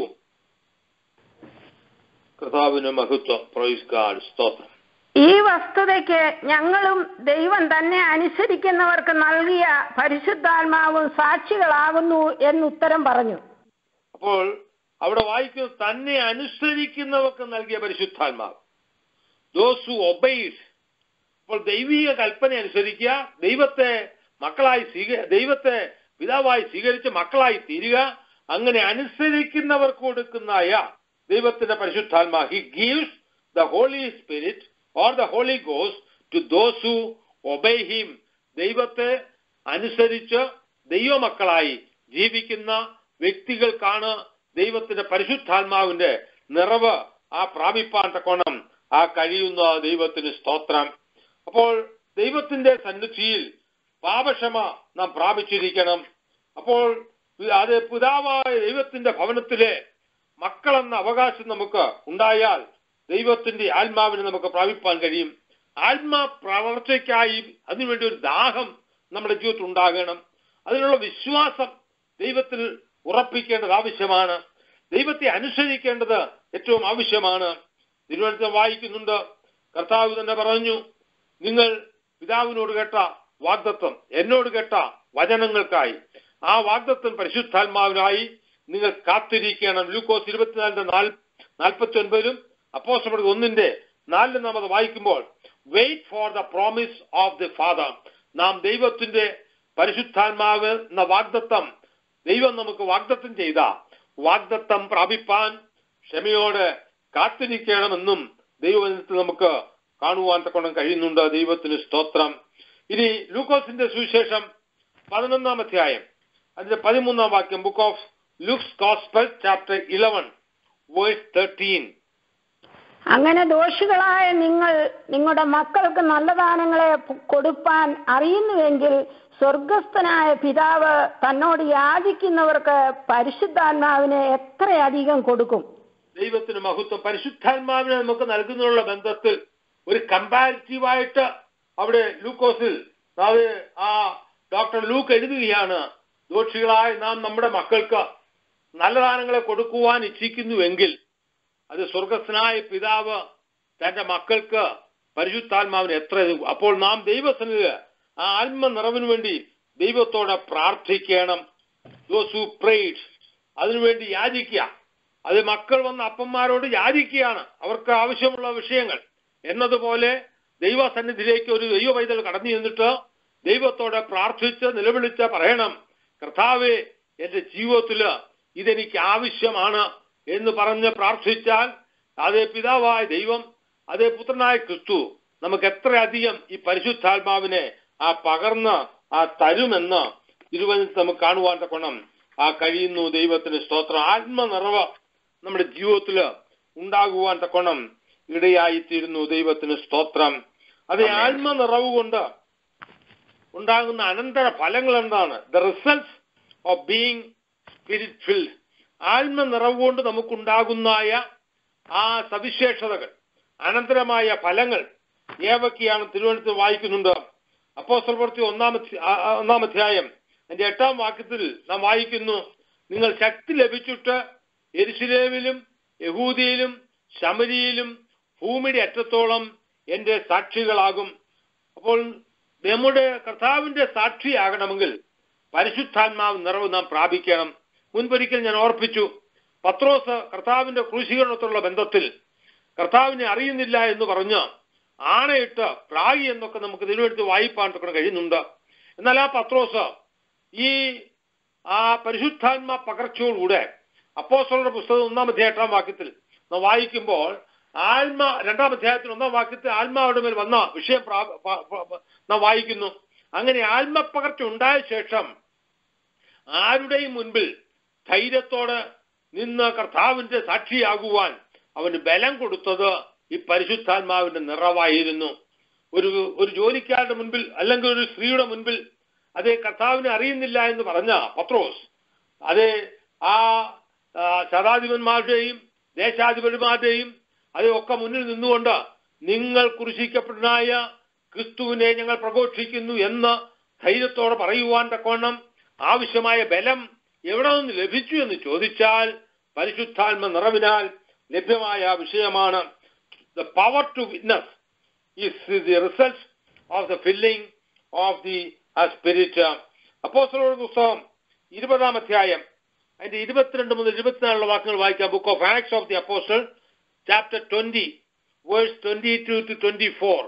കർത്താവിന് മഹത്വം പ്രൊയ്സ് ഗാഡ് സ്തോത്രം ഈ വസ്തുതയ്ക്ക് ഞങ്ങളും ദൈവം തന്നെ അനുസരിക്കുന്നവർക്ക് നൽകിയ പരിശുദ്ധാത്മാവും സാക്ഷികളാകുന്നു എന്നുത്തരം പറഞ്ഞു അപ്പോൾ അവിടെ വായിക്കുന്നത് തന്നെ അനുസരിക്കുന്നവർക്ക് നൽകിയ പരിശുദ്ധാത്മാവ് ദോസ് ഹു ഒബൈസ് അപ്പോൾ ദൈവിക കൽപ്പന അനുസരിക്കുക ദൈവത്തെ മക്കളായി സ്വീക ദൈവത്തെ പിതാവായി സ്വീകരിച്ച് മക്കളായി തീരുക അങ്ങനെ അനുസരിക്കുന്നവർക്ക് കൊടുക്കുന്നതായ ദൈവത്തിന്റെ പരിശുദ്ധാത്മാ he gives the holy spirit or the holy ഗോസ് to those who obey him ദൈവത്തെ അനുസരിച്ച് ദൈവമക്കളായി ജീവിക്കുന്ന വ്യക്തികൾക്കാണ് ദൈവത്തിന്റെ പരിശുദ്ധാത്മാവിന്റെ നിറവ് ആ പ്രാപിപ്പാൻ തക്കോണം ആ കഴിയുന്ന ദൈവത്തിന് സ്തോത്രം അപ്പോൾ ദൈവത്തിന്റെ സന്നിധിയിൽ പാപക്ഷമ നാം പ്രാപിച്ചിരിക്കണം അപ്പോൾ അത് പിതാവായ ദൈവത്തിന്റെ ഭവനത്തിലെ മക്കളെന്ന അവകാശം നമുക്ക് ഉണ്ടായാൽ ദൈവത്തിന്റെ ആത്മാവിനെ നമുക്ക് പ്രാപിപ്പാൻ കഴിയും ആത്മാ പ്രവർത്തയ്ക്കായി അതിനുവേണ്ടി ഒരു ദാഹം നമ്മുടെ ജീവിതത്തിൽ ഉണ്ടാകണം അതിനുള്ള വിശ്വാസം ദൈവത്തിൽ ഉറപ്പിക്കേണ്ടത് ആവശ്യമാണ് ദൈവത്തെ അനുസരിക്കേണ്ടത് ഏറ്റവും ആവശ്യമാണ് തിരുവനന്തപുരം വായിക്കുന്നുണ്ട് കർത്താവ് തന്നെ പറഞ്ഞു നിങ്ങൾ പിതാവിനോട് കേട്ട വാഗ്ദത്വം എന്നോട് കേട്ട വചനങ്ങൾക്കായി ആ വാഗ്ദത്വം പരിശുദ്ധാത്മാവിനായി നിങ്ങൾ കാത്തിരിക്കണം ലൂക്കോസ് ഇരുപത്തിനാലിന്റെ നാല് നാൽപ്പത്തി ഒൻപതിലും അപ്പോസ്റ്റൽ ഒന്നിന്റെ നാലിലും നാം അത് വായിക്കുമ്പോൾ wait for the promise of the father നാം ദൈവത്തിന്റെ പരിശുദ്ധാത്മാവ് എന്ന വാഗ്ദത്തം ദൈവം നമുക്ക് വാഗ്ദത്തം ചെയ്ത വാഗ്ദത്തം പ്രാപിപ്പാൻ ക്ഷമയോടെ കാത്തിരിക്കണമെന്നും ദൈവത്തിൽ നമുക്ക് കാണുവാൻ തക്കണം കഴിയുന്നുണ്ട് ദൈവത്തിന് സ്തോത്രം ഇനി ലൂക്കോസിന്റെ സുവിശേഷം പതിനൊന്നാം അധ്യായം അതിന്റെ പതിമൂന്നാം വാക്യം book of Luke's gospel chapter eleven verse thirteen അങ്ങനെ ദോഷികളായ നിങ്ങൾ നിങ്ങളുടെ മക്കൾക്ക് നല്ല ദാനങ്ങളെ പ് കൊടുപ്പാൻ അറിയുന്നുവെങ്കിൽ സ്വർഗസ്ഥനായ പിതാവ് തന്നോട് യാചിക്കുന്നവർക്ക് പരിശുദ്ധാത്മാവിനെ എത്രയധികം കൊടുക്കും ദൈവത്തിന് മഹത്വം പരിശുദ്ധാത്മാവിനെ നമുക്ക് നൽകുന്നതിനുള്ള ബന്ധത്തിൽ ഒരു കമ്പാരിറ്റീവായിട്ട് അവിടെ ലൂക്കോസിൽ അത് ആ ഡോക്ടർ ലൂക്ക് എഴുതുകയാണ് ദോഷികളായ നാം നമ്മുടെ മക്കൾക്ക് നല്ല ദാനങ്ങളെ കൊടുക്കുവാൻ ഇച്ഛിക്കുന്നുവെങ്കിൽ അത് സ്വർഗസ്നായ പിതാവ് തന്റെ മക്കൾക്ക് പരിശുദ്ധാത്മാവിന് എത്ര അപ്പോൾ നാം ദൈവസനില് ആ ആത്മ നിറവിന് വേണ്ടി ദൈവത്തോടെ പ്രാർത്ഥിക്കണം ദോസ് ഹു പ്രേഡ് അതിനുവേണ്ടി യാചിക്കുക അത് മക്കൾ വന്ന അപ്പന്മാരോട് യാചിക്കുകയാണ് അവർക്ക് ആവശ്യമുള്ള വിഷയങ്ങൾ എന്നതുപോലെ ദൈവസന്നിധിയിലേക്ക് ഒരു ദൈവ പൈതൽ കടന്നു ചെന്നിട്ട് ദൈവത്തോടെ പ്രാർത്ഥിച്ച് നിലവിളിച്ച് പറയണം കർത്താവെ എന്റെ ജീവിതത്തില് ഇതെനിക്ക് ആവശ്യമാണ് എന്ന് പറഞ്ഞ് പ്രാർത്ഥിച്ചാൽ അതേ പിതാവായ ദൈവം അതേ പുത്രനായ ക്രിസ്തു നമുക്ക് എത്രയധികം ഈ പരിശുദ്ധാത്മാവിനെ ആ പകർന്ന് ആ തരുമെന്ന് തിരുവനന്തപുരത്ത് നമുക്ക് കാണുവാൻ തക്കണം ആ കഴിയുന്നു ദൈവത്തിന് സ്തോത്രം ആത്മനിറവ് നമ്മുടെ ജീവിതത്തില് ഉണ്ടാകുവാൻ തക്കണം ഇടയായിത്തീരുന്നു ദൈവത്തിന് സ്തോത്രം അത് ആത്മനിറവ് കൊണ്ട് ഉണ്ടാകുന്ന അനന്തര ഫലങ്ങൾ എന്താണ് the result of being spirit filled ആത്മനിറവ് കൊണ്ട് നമുക്കുണ്ടാകുന്നായ ആ സവിശേഷതകൾ അനന്തരമായ ഫലങ്ങൾ ഏവൊക്കെയാണ് തിരുവനന്തപുരത്ത് വായിക്കുന്നുണ്ട് അപ്പോസ്തല പ്രവൃത്തി ഒന്നാം അധ്യ- ആ- ആ- ഒന്നാം അധ്യായം അതിന്റെ എട്ടാം വാക്യത്തിൽ നാം വായിക്കുന്നു നിങ്ങൾ ശക്തി ലഭിച്ചിട്ട് എരുശിലേമിലും യഹൂദിയിലും ശമരിയിലും ഭൂമിയുടെ അറ്റത്തോളം എന്റെ സാക്ഷികളാകും അപ്പോൾ നമ്മുടെ കർത്താവിന്റെ സാക്ഷിയാകണമെങ്കിൽ പരിശുദ്ധാത്മാവ് നിറവ് നാം പ്രാപിക്കണം മുൻപൊരിക്കൽ ഞാൻ ഓർപ്പിച്ചു പത്രോസ് കർത്താവിന്റെ ക്രൂശീകരണത്തോടുള്ള ബന്ധത്തിൽ കർത്താവിനെ അറിയുന്നില്ല എന്ന് പറഞ്ഞ് ആണയിട്ട് പ്രാഗി എന്നൊക്കെ നമുക്ക് തിരുവെടുത്ത് വായിപ്പാൻ തൊക്കെ കഴിയുന്നുണ്ട് എന്നാൽ ആ പത്രോസ് ഈ ആ പരിശുദ്ധാത്മ പകർച്ചയോടുകൂടെ അപ്പോസ്തലരുടെ പുസ്തകം ഒന്നാം അധ്യായ എട്ടാം വാക്യത്തിൽ നാം വായിക്കുമ്പോൾ ആത്മ രണ്ടാം അധ്യായത്തിൽ ഒന്നാം വാക്യത്തിൽ ആത്മാവിടെ മേൽ വന്ന വിഷയം പ്രാ- പ- പ- നാം വായിക്കുന്നു അങ്ങനെ ആത്മപകർച്ച ഉണ്ടായ ശേഷം ആരുടെയും മുൻപിൽ ധൈര്യത്തോടെ നിന്ന് കർത്താവിന്റെ സാക്ഷിയാകുവാൻ അവന് ബലം കൊടുത്തത് ഈ പരിശുദ്ധാത്മാവിന്റെ നിറവായിരുന്നു ഒരു ഒരു ജോലിക്കാരുടെ മുൻപിൽ അല്ലെങ്കിൽ ഒരു സ്ത്രീയുടെ മുൻപിൽ അതേ കർത്താവിനെ അറിയുന്നില്ല എന്ന് പറഞ്ഞ പത്രോസ് അതേ ആ ആ, ശതാധിപന്മാരുടെയും ദേശാധിപതിമാരുടെയും അതൊക്കെ മുന്നിൽ നിന്നുകൊണ്ട് നിങ്ങൾ കുരിശിക്കപ്പെടുന്നായ ക്രിസ്തുവിനെ ഞങ്ങൾ പ്രഘോഷിക്കുന്നു എന്ന് ധൈര്യത്തോടെ പറയുവാൻ തക്കവണ്ണം ആവശ്യമായ ബലം എവിടെ നിന്ന് ലഭിച്ചു എന്ന് ചോദിച്ചാൽ പരിശുദ്ധാത്മ നിറവിനാൽ ലഭ്യമായ വിഷയമാണ് the power to witness is the result of the filling of the uh, spirit. അപ്പോസ്തലരുടെ പുസ്തകം ഇരുപതാം അധ്യായം അതിന്റെ ഇരുപത്തിരണ്ട് മുതൽ ഇരുപത്തിനാലുള്ള വാക്കുകൾ വായിക്കാം book of Acts of the apostle chapter twenty verse twenty two to twenty four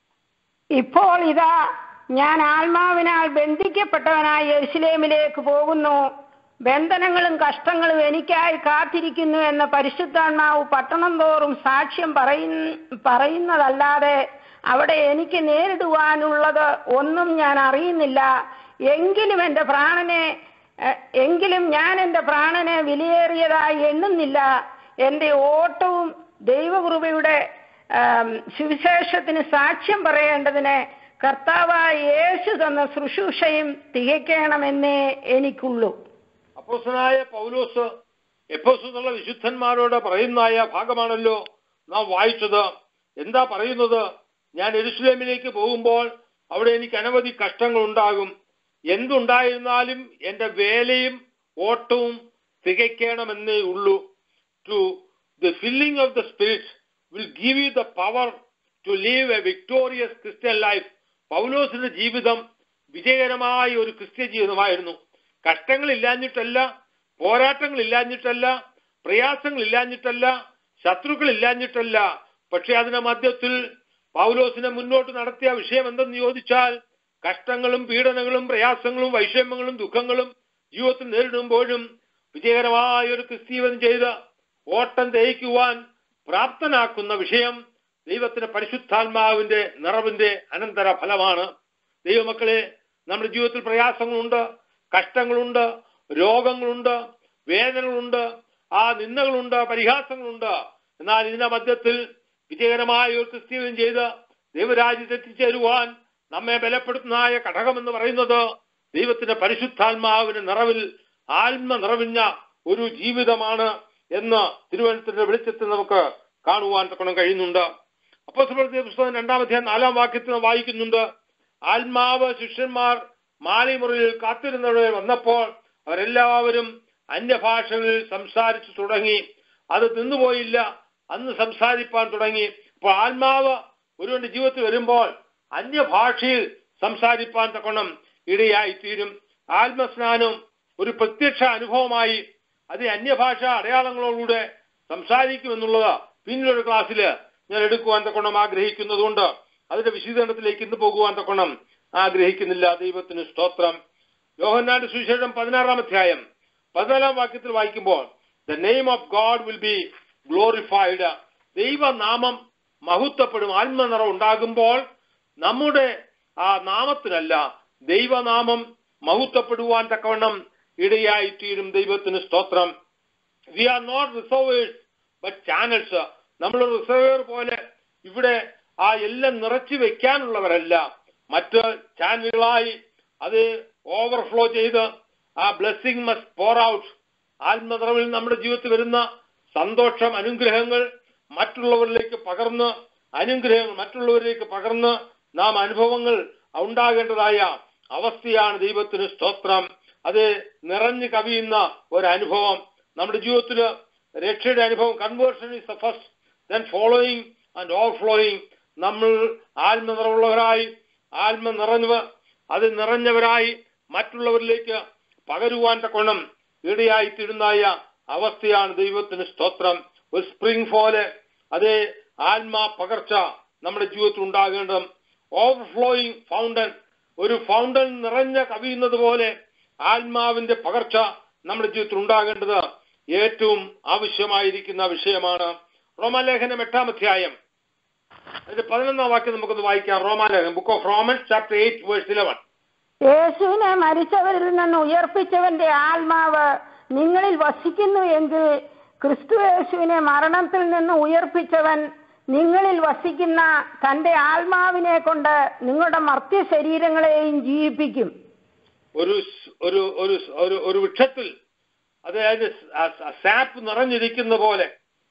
ഇപ്പോൾ ഇതാ ഞാൻ ആത്മാവിനാൽ ബന്ധിക്കപ്പെട്ടവനായി യെരുശലേമിലേക്ക് പോകുന്നു ബന്ധനങ്ങളും കഷ്ടങ്ങളും എനിക്കായി കാത്തിരിക്കുന്നു എന്ന പരിശുദ്ധാത്മാവ് പട്ടണം തോറും സാക്ഷ്യം പറയുന്ന പറയുന്നതല്ലാതെ അവിടെ എനിക്ക് നേരിടുവാനുള്ളത് ഒന്നും ഞാൻ അറിയുന്നില്ല എങ്കിലും എൻ്റെ പ്രാണനെ എ- എങ്കിലും ഞാൻ എൻ്റെ പ്രാണനെ വിലയേറിയതായി എണ്ണുന്നില്ല എൻ്റെ ഓട്ടവും ദൈവകൃപയുടെ ആം, സുവിശേഷത്തിന് സാക്ഷ്യം പറയേണ്ടതിന് കർത്താവായ യേശു തന്ന ശുശ്രൂഷയും തികയ്ക്കണമെന്നേ എനിക്കുള്ളൂ അപ്പോസ്തലനായ പൗലോസ് എപ്പോസ് എന്നുള്ള വിശുദ്ധന്മാരോട് പറയുന്നതായ ഭാഗമാണല്ലോ നാം വായിച്ചത് എന്താ പറയുന്നത് ഞാൻ എരുസലേമിലേക്ക് പോകുമ്പോൾ അവിടെ എനിക്ക് അനവധി കഷ്ടങ്ങൾ ഉണ്ടാകും എന്തുണ്ടായിരുന്നാലും എന്റെ വേലയും ഓട്ടവും തികയ്ക്കണമെന്നേ ഉള്ളൂ to the filling of the spirit will give you the power to live a victorious Christian life പൗലോസിന്റെ ജീവിതം വിജയകരമായ ഒരു ക്രിസ്ത്യ ജീവിതമായിരുന്നു കഷ്ടങ്ങൾ ഇല്ലാഞ്ഞിട്ടല്ല പോരാട്ടങ്ങൾ ഇല്ലാഞ്ഞിട്ടല്ല പ്രയാസങ്ങൾ ഇല്ലാഞ്ഞിട്ടല്ല ശത്രുക്കൾ ഇല്ലാഞ്ഞിട്ടല്ല പക്ഷെ അതിന്റെ മധ്യത്തിൽ പൗലോസിനെ മുന്നോട്ട് നടത്തിയ വിഷയം എന്തെന്ന് ചോദിച്ചാൽ കഷ്ടങ്ങളും പീഡനങ്ങളും പ്രയാസങ്ങളും വൈഷമ്യങ്ങളും ദുഃഖങ്ങളും ജീവിതത്തിൽ നേരിടുമ്പോഴും വിജയകരമായ ഒരു ക്രിസ്തീവൻ ചെയ്ത് ഓട്ടം തേയ്ക്കുവാൻ പ്രാപ്തനാക്കുന്ന വിഷയം ദൈവത്തിന്റെ പരിശുദ്ധാത്മാവിന്റെ നിറവിന്റെ അനന്തര ഫലമാണ് ദൈവമക്കളെ നമ്മുടെ ജീവിതത്തിൽ പ്രയാസങ്ങളുണ്ട് കഷ്ടങ്ങളുണ്ട് രോഗങ്ങളുണ്ട് വേദനകളുണ്ട് ആ നിന്ദകളുണ്ട് പരിഹാസങ്ങളുണ്ട് എന്നാൽ ഇതിന്റെ മധ്യത്തിൽ വിജയകരമായ ഒരു ക്രിസ്തീവൻ ചെയ്ത് ദൈവരാജ്യത്ത് എത്തിച്ചേരുവാൻ നമ്മെ ബലപ്പെടുത്തുന്നതായ ഘടകം എന്ന് പറയുന്നത് ദൈവത്തിന്റെ പരിശുദ്ധാത്മാവിന്റെ നിറവിൽ ആത്മ നിറവിഞ്ഞ ഒരു ജീവിതമാണ് എന്ന് തിരുവനന്തപുരത്തിന്റെ വെളിച്ചത്തിൽ നമുക്ക് കാണുവാൻ തക്കണം കഴിയുന്നുണ്ട് അപ്പോൾ പുസ്തകം രണ്ടാമത്തെ നാലാം വാക്യത്തിൽ നാം വായിക്കുന്നുണ്ട് ആത്മാവ് ശിഷ്യന്മാർ മാലിമുറിയിൽ കാത്തിരുന്നവരെ വന്നപ്പോൾ അവരെല്ലാവരും അന്യഭാഷകളിൽ സംസാരിച്ചു തുടങ്ങി അത് നിന്നുപോയില്ല അന്ന് സംസാരിപ്പാൻ തുടങ്ങി അപ്പോൾ ആത്മാവ് ഒരുവന്റെ ജീവിതത്തിൽ വരുമ്പോൾ അന്യഭാഷയിൽ സംസാരിപ്പാൻ തക്കണം ഇടയായി തീരും ആത്മസ്നാനം ഒരു പ്രത്യക്ഷ അനുഭവമായി അത് അന്യഭാഷ അടയാളങ്ങളോടുകൂടെ സംസാരിക്കുമെന്നുള്ളത് പിന്നീടൊരു ക്ലാസ്സിൽ ഞാൻ എടുക്കുവാൻ തക്കണം ആഗ്രഹിക്കുന്നതുകൊണ്ട് അതിന്റെ വിശദീകരണത്തിലേക്ക് ഇന്ന് പോകുവാൻ തക്കണം ആഗ്രഹിക്കുന്നില്ല ദൈവത്തിന് സ്തോത്രം യോഹന്നാന്റെ സുവിശേഷം പതിനാറാം അധ്യായം പതിനാലാം വാക്യത്തിൽ വായിക്കുമ്പോൾ the name of God will be glorified ദൈവനാമം മഹത്വപ്പെടും ആത്മനിറം ഉണ്ടാകുമ്പോൾ നമ്മുടെ ആ നാമത്തിനല്ല ദൈവനാമം മഹത്വപ്പെടുവാൻ തക്കവണ്ണം ഇടയായി തീരും ദൈവത്തിന് സ്തോത്രം we are not reservoirs but channels നമ്മൾ റിസർവേർ പോലെ ഇവിടെ ആ എല്ലാം നിറച്ചു വെക്കാനുള്ളവരല്ല മറ്റ് ചാനലുകളായി അത് ഓവർഫ്ലോ ചെയ്ത് ആ ബ്ലെസ്സിങ് മസ്റ്റ് പോർ ഔട്ട് ആത്മനിറവിൽ നമ്മുടെ ജീവിതത്തിൽ വരുന്ന സന്തോഷം അനുഗ്രഹങ്ങൾ മറ്റുള്ളവരിലേക്ക് പകർന്ന് അനുഗ്രഹങ്ങൾ മറ്റുള്ളവരിലേക്ക് പകർന്ന് നാം അനുഭവങ്ങൾ ഉണ്ടാകേണ്ടതായ അവസ്ഥയാണ് ദൈവത്തിന് സ്തോത്രം അത് നിറഞ്ഞു കവിയുന്ന ഒരു അനുഭവം നമ്മുടെ ജീവിതത്തിൽ രക്ഷയുടെ അനുഭവം conversion is the first then following and overflowing നമ്മൾ ആത്മ നിറവുള്ളവരായി ആത്മ നിറഞ്ഞവ അത് നിറഞ്ഞവരായി മറ്റുള്ളവരിലേക്ക് പകരുവാൻ തക്കോണം ഇടയായി തീരുന്നായ അവസ്ഥയാണ് ദൈവത്തിന് സ്തോത്രം ഒരു സ്പ്രിംഗ് പോലെ അതേ ആത്മാ പകർച്ച നമ്മുടെ ജീവിതത്തിൽ ഉണ്ടാകേണ്ടതും ഓവർഫ്ലോയിങ് ഫൗണ്ടൻ ഒരു ഫൗണ്ടൻ നിറഞ്ഞ കവിയുന്നത് പോലെ ആത്മാവിന്റെ പകർച്ച നമ്മുടെ ജീവിതത്തിൽ ഉണ്ടാകേണ്ടത് ഏറ്റവും ആവശ്യമായിരിക്കുന്ന വിഷയമാണ് റോമാലേഖനം എട്ടാം അധ്യായം അതിന്റെ പതിനൊന്നാം വാക്യം നമുക്കൊന്ന് വായിക്കാം റോമാലേഖനം book of Romans chapter eight verse eleven യേശുവിനെ മരിച്ചവരിൽ നിന്ന് ഉയർപ്പിച്ചവന്റെ ആത്മാവ് നിങ്ങളിൽ വസിക്കുന്നു എങ്കിൽ ക്രിസ്തു യേശുവിനെ മരണത്തിൽ നിന്ന് ഉയർപ്പിച്ചവൻ നിങ്ങളിൽ വസിക്കുന്ന തന്റെ ആത്മാവിനെ കൊണ്ട് നിങ്ങളുടെ മർത്യ ശരീരങ്ങളെയും ജീവിപ്പിക്കും ഒരു സ്- ഒരു ഒരു സ്- ഒരു ഒരു വൃക്ഷത്തിൽ അതായത് സാപ്പ് നിറഞ്ഞിരിക്കുന്ന പോലെ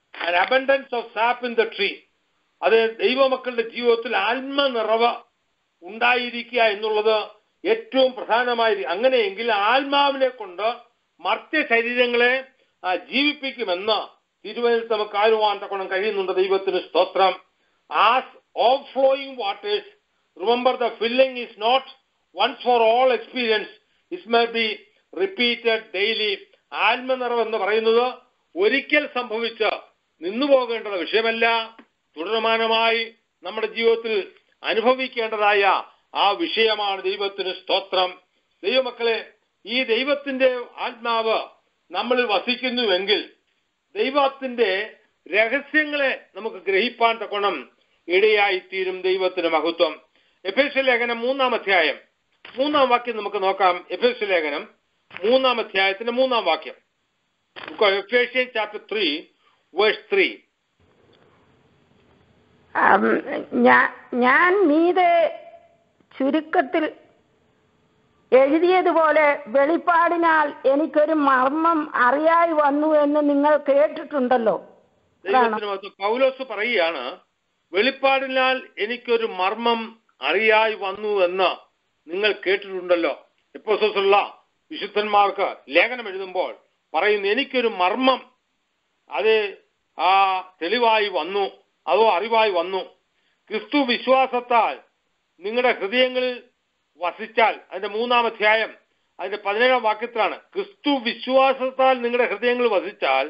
abundance of sap in the tree അത് ദൈവമക്കളുടെ ജീവിതത്തിൽ ആത്മനിറവ് ഉണ്ടായിരിക്കുക എന്നുള്ളത് ഏറ്റവും പ്രധാനമായി അങ്ങനെയെങ്കിൽ ആത്മാവിനെ കൊണ്ട് മർത്യ ശരീരങ്ങളെ ആ, ജീവിപ്പിക്കുമെന്ന് തിരുവനന്തപുരത്ത് നമുക്ക് ആരുവാൻ തക്കണം കഴിയുന്നുണ്ട് ദൈവത്തിന് സ്തോത്രം as of flowing waters remember the filling is not once for all experience is may be repeated daily ആത്മനിറവ് എന്ന് പറയുന്നത് ഒരിക്കൽ സംഭവിച്ച് നിന്നു പോകേണ്ട വിഷയമല്ല തുടർമാനമായി നമ്മുടെ ജീവിതത്തിൽ അനുഭവിക്കേണ്ടതായ ആ വിഷയമാണ് ദൈവത്തിന് സ്തോത്രം ദൈവമക്കളെ ഈ ദൈവത്തിന്റെ ആത്മാവ് നമ്മളിൽ വസിക്കുന്നുവെങ്കിൽ ദൈവത്തിന്റെ രഹസ്യങ്ങളെ നമുക്ക് ഗ്രഹിപ്പാൻ തക്കണം ഇടയായിത്തീരും ദൈവത്തിന് മഹത്വം എഫേസ്യ ലേഖനം മൂന്നാം അധ്യായം മൂന്നാം വാക്യം നമുക്ക് നോക്കാം എഫേസ്യ ലേഖനം മൂന്നാം അധ്യായത്തിന്റെ മൂന്നാം വാക്യം Ephesian chapter three verse three ഉം, ഞാ- ഞാൻ മീതെ ചുരുക്കത്തിൽ എഴുതിയതുപോലെ വെളിപ്പാടിനാൽ എനിക്കൊരു മർമ്മം അറിയായി വന്നു എന്ന് നിങ്ങൾ കേട്ടിട്ടുണ്ടല്ലോ ദൈവത്തിന് മഹത്വം പൗലോസ് പറയുകയാണ് വെളിപ്പാടിനാൽ എനിക്കൊരു മർമ്മം അറിയായി വന്നു എന്ന് നിങ്ങൾ കേട്ടിട്ടുണ്ടല്ലോ എപ്പോസുള്ള വിശുദ്ധന്മാർക്ക് ലേഖനം എഴുതുമ്പോൾ പറയുന്നു എനിക്കൊരു മർമ്മം അത് ആ തെളിവായി വന്നു അതോ അറിവായി വന്നു ക്രിസ്തു വിശ്വാസത്താൽ നിങ്ങളുടെ ഹൃദയങ്ങളിൽ വസിച്ചാൽ അതിന്റെ മൂന്നാം അധ്യായം അതിന്റെ പതിനേഴാം വാക്യത്തിലാണ് ക്രിസ്തു വിശ്വാസത്താൽ നിങ്ങളുടെ ഹൃദയങ്ങളിൽ വസിച്ചാൽ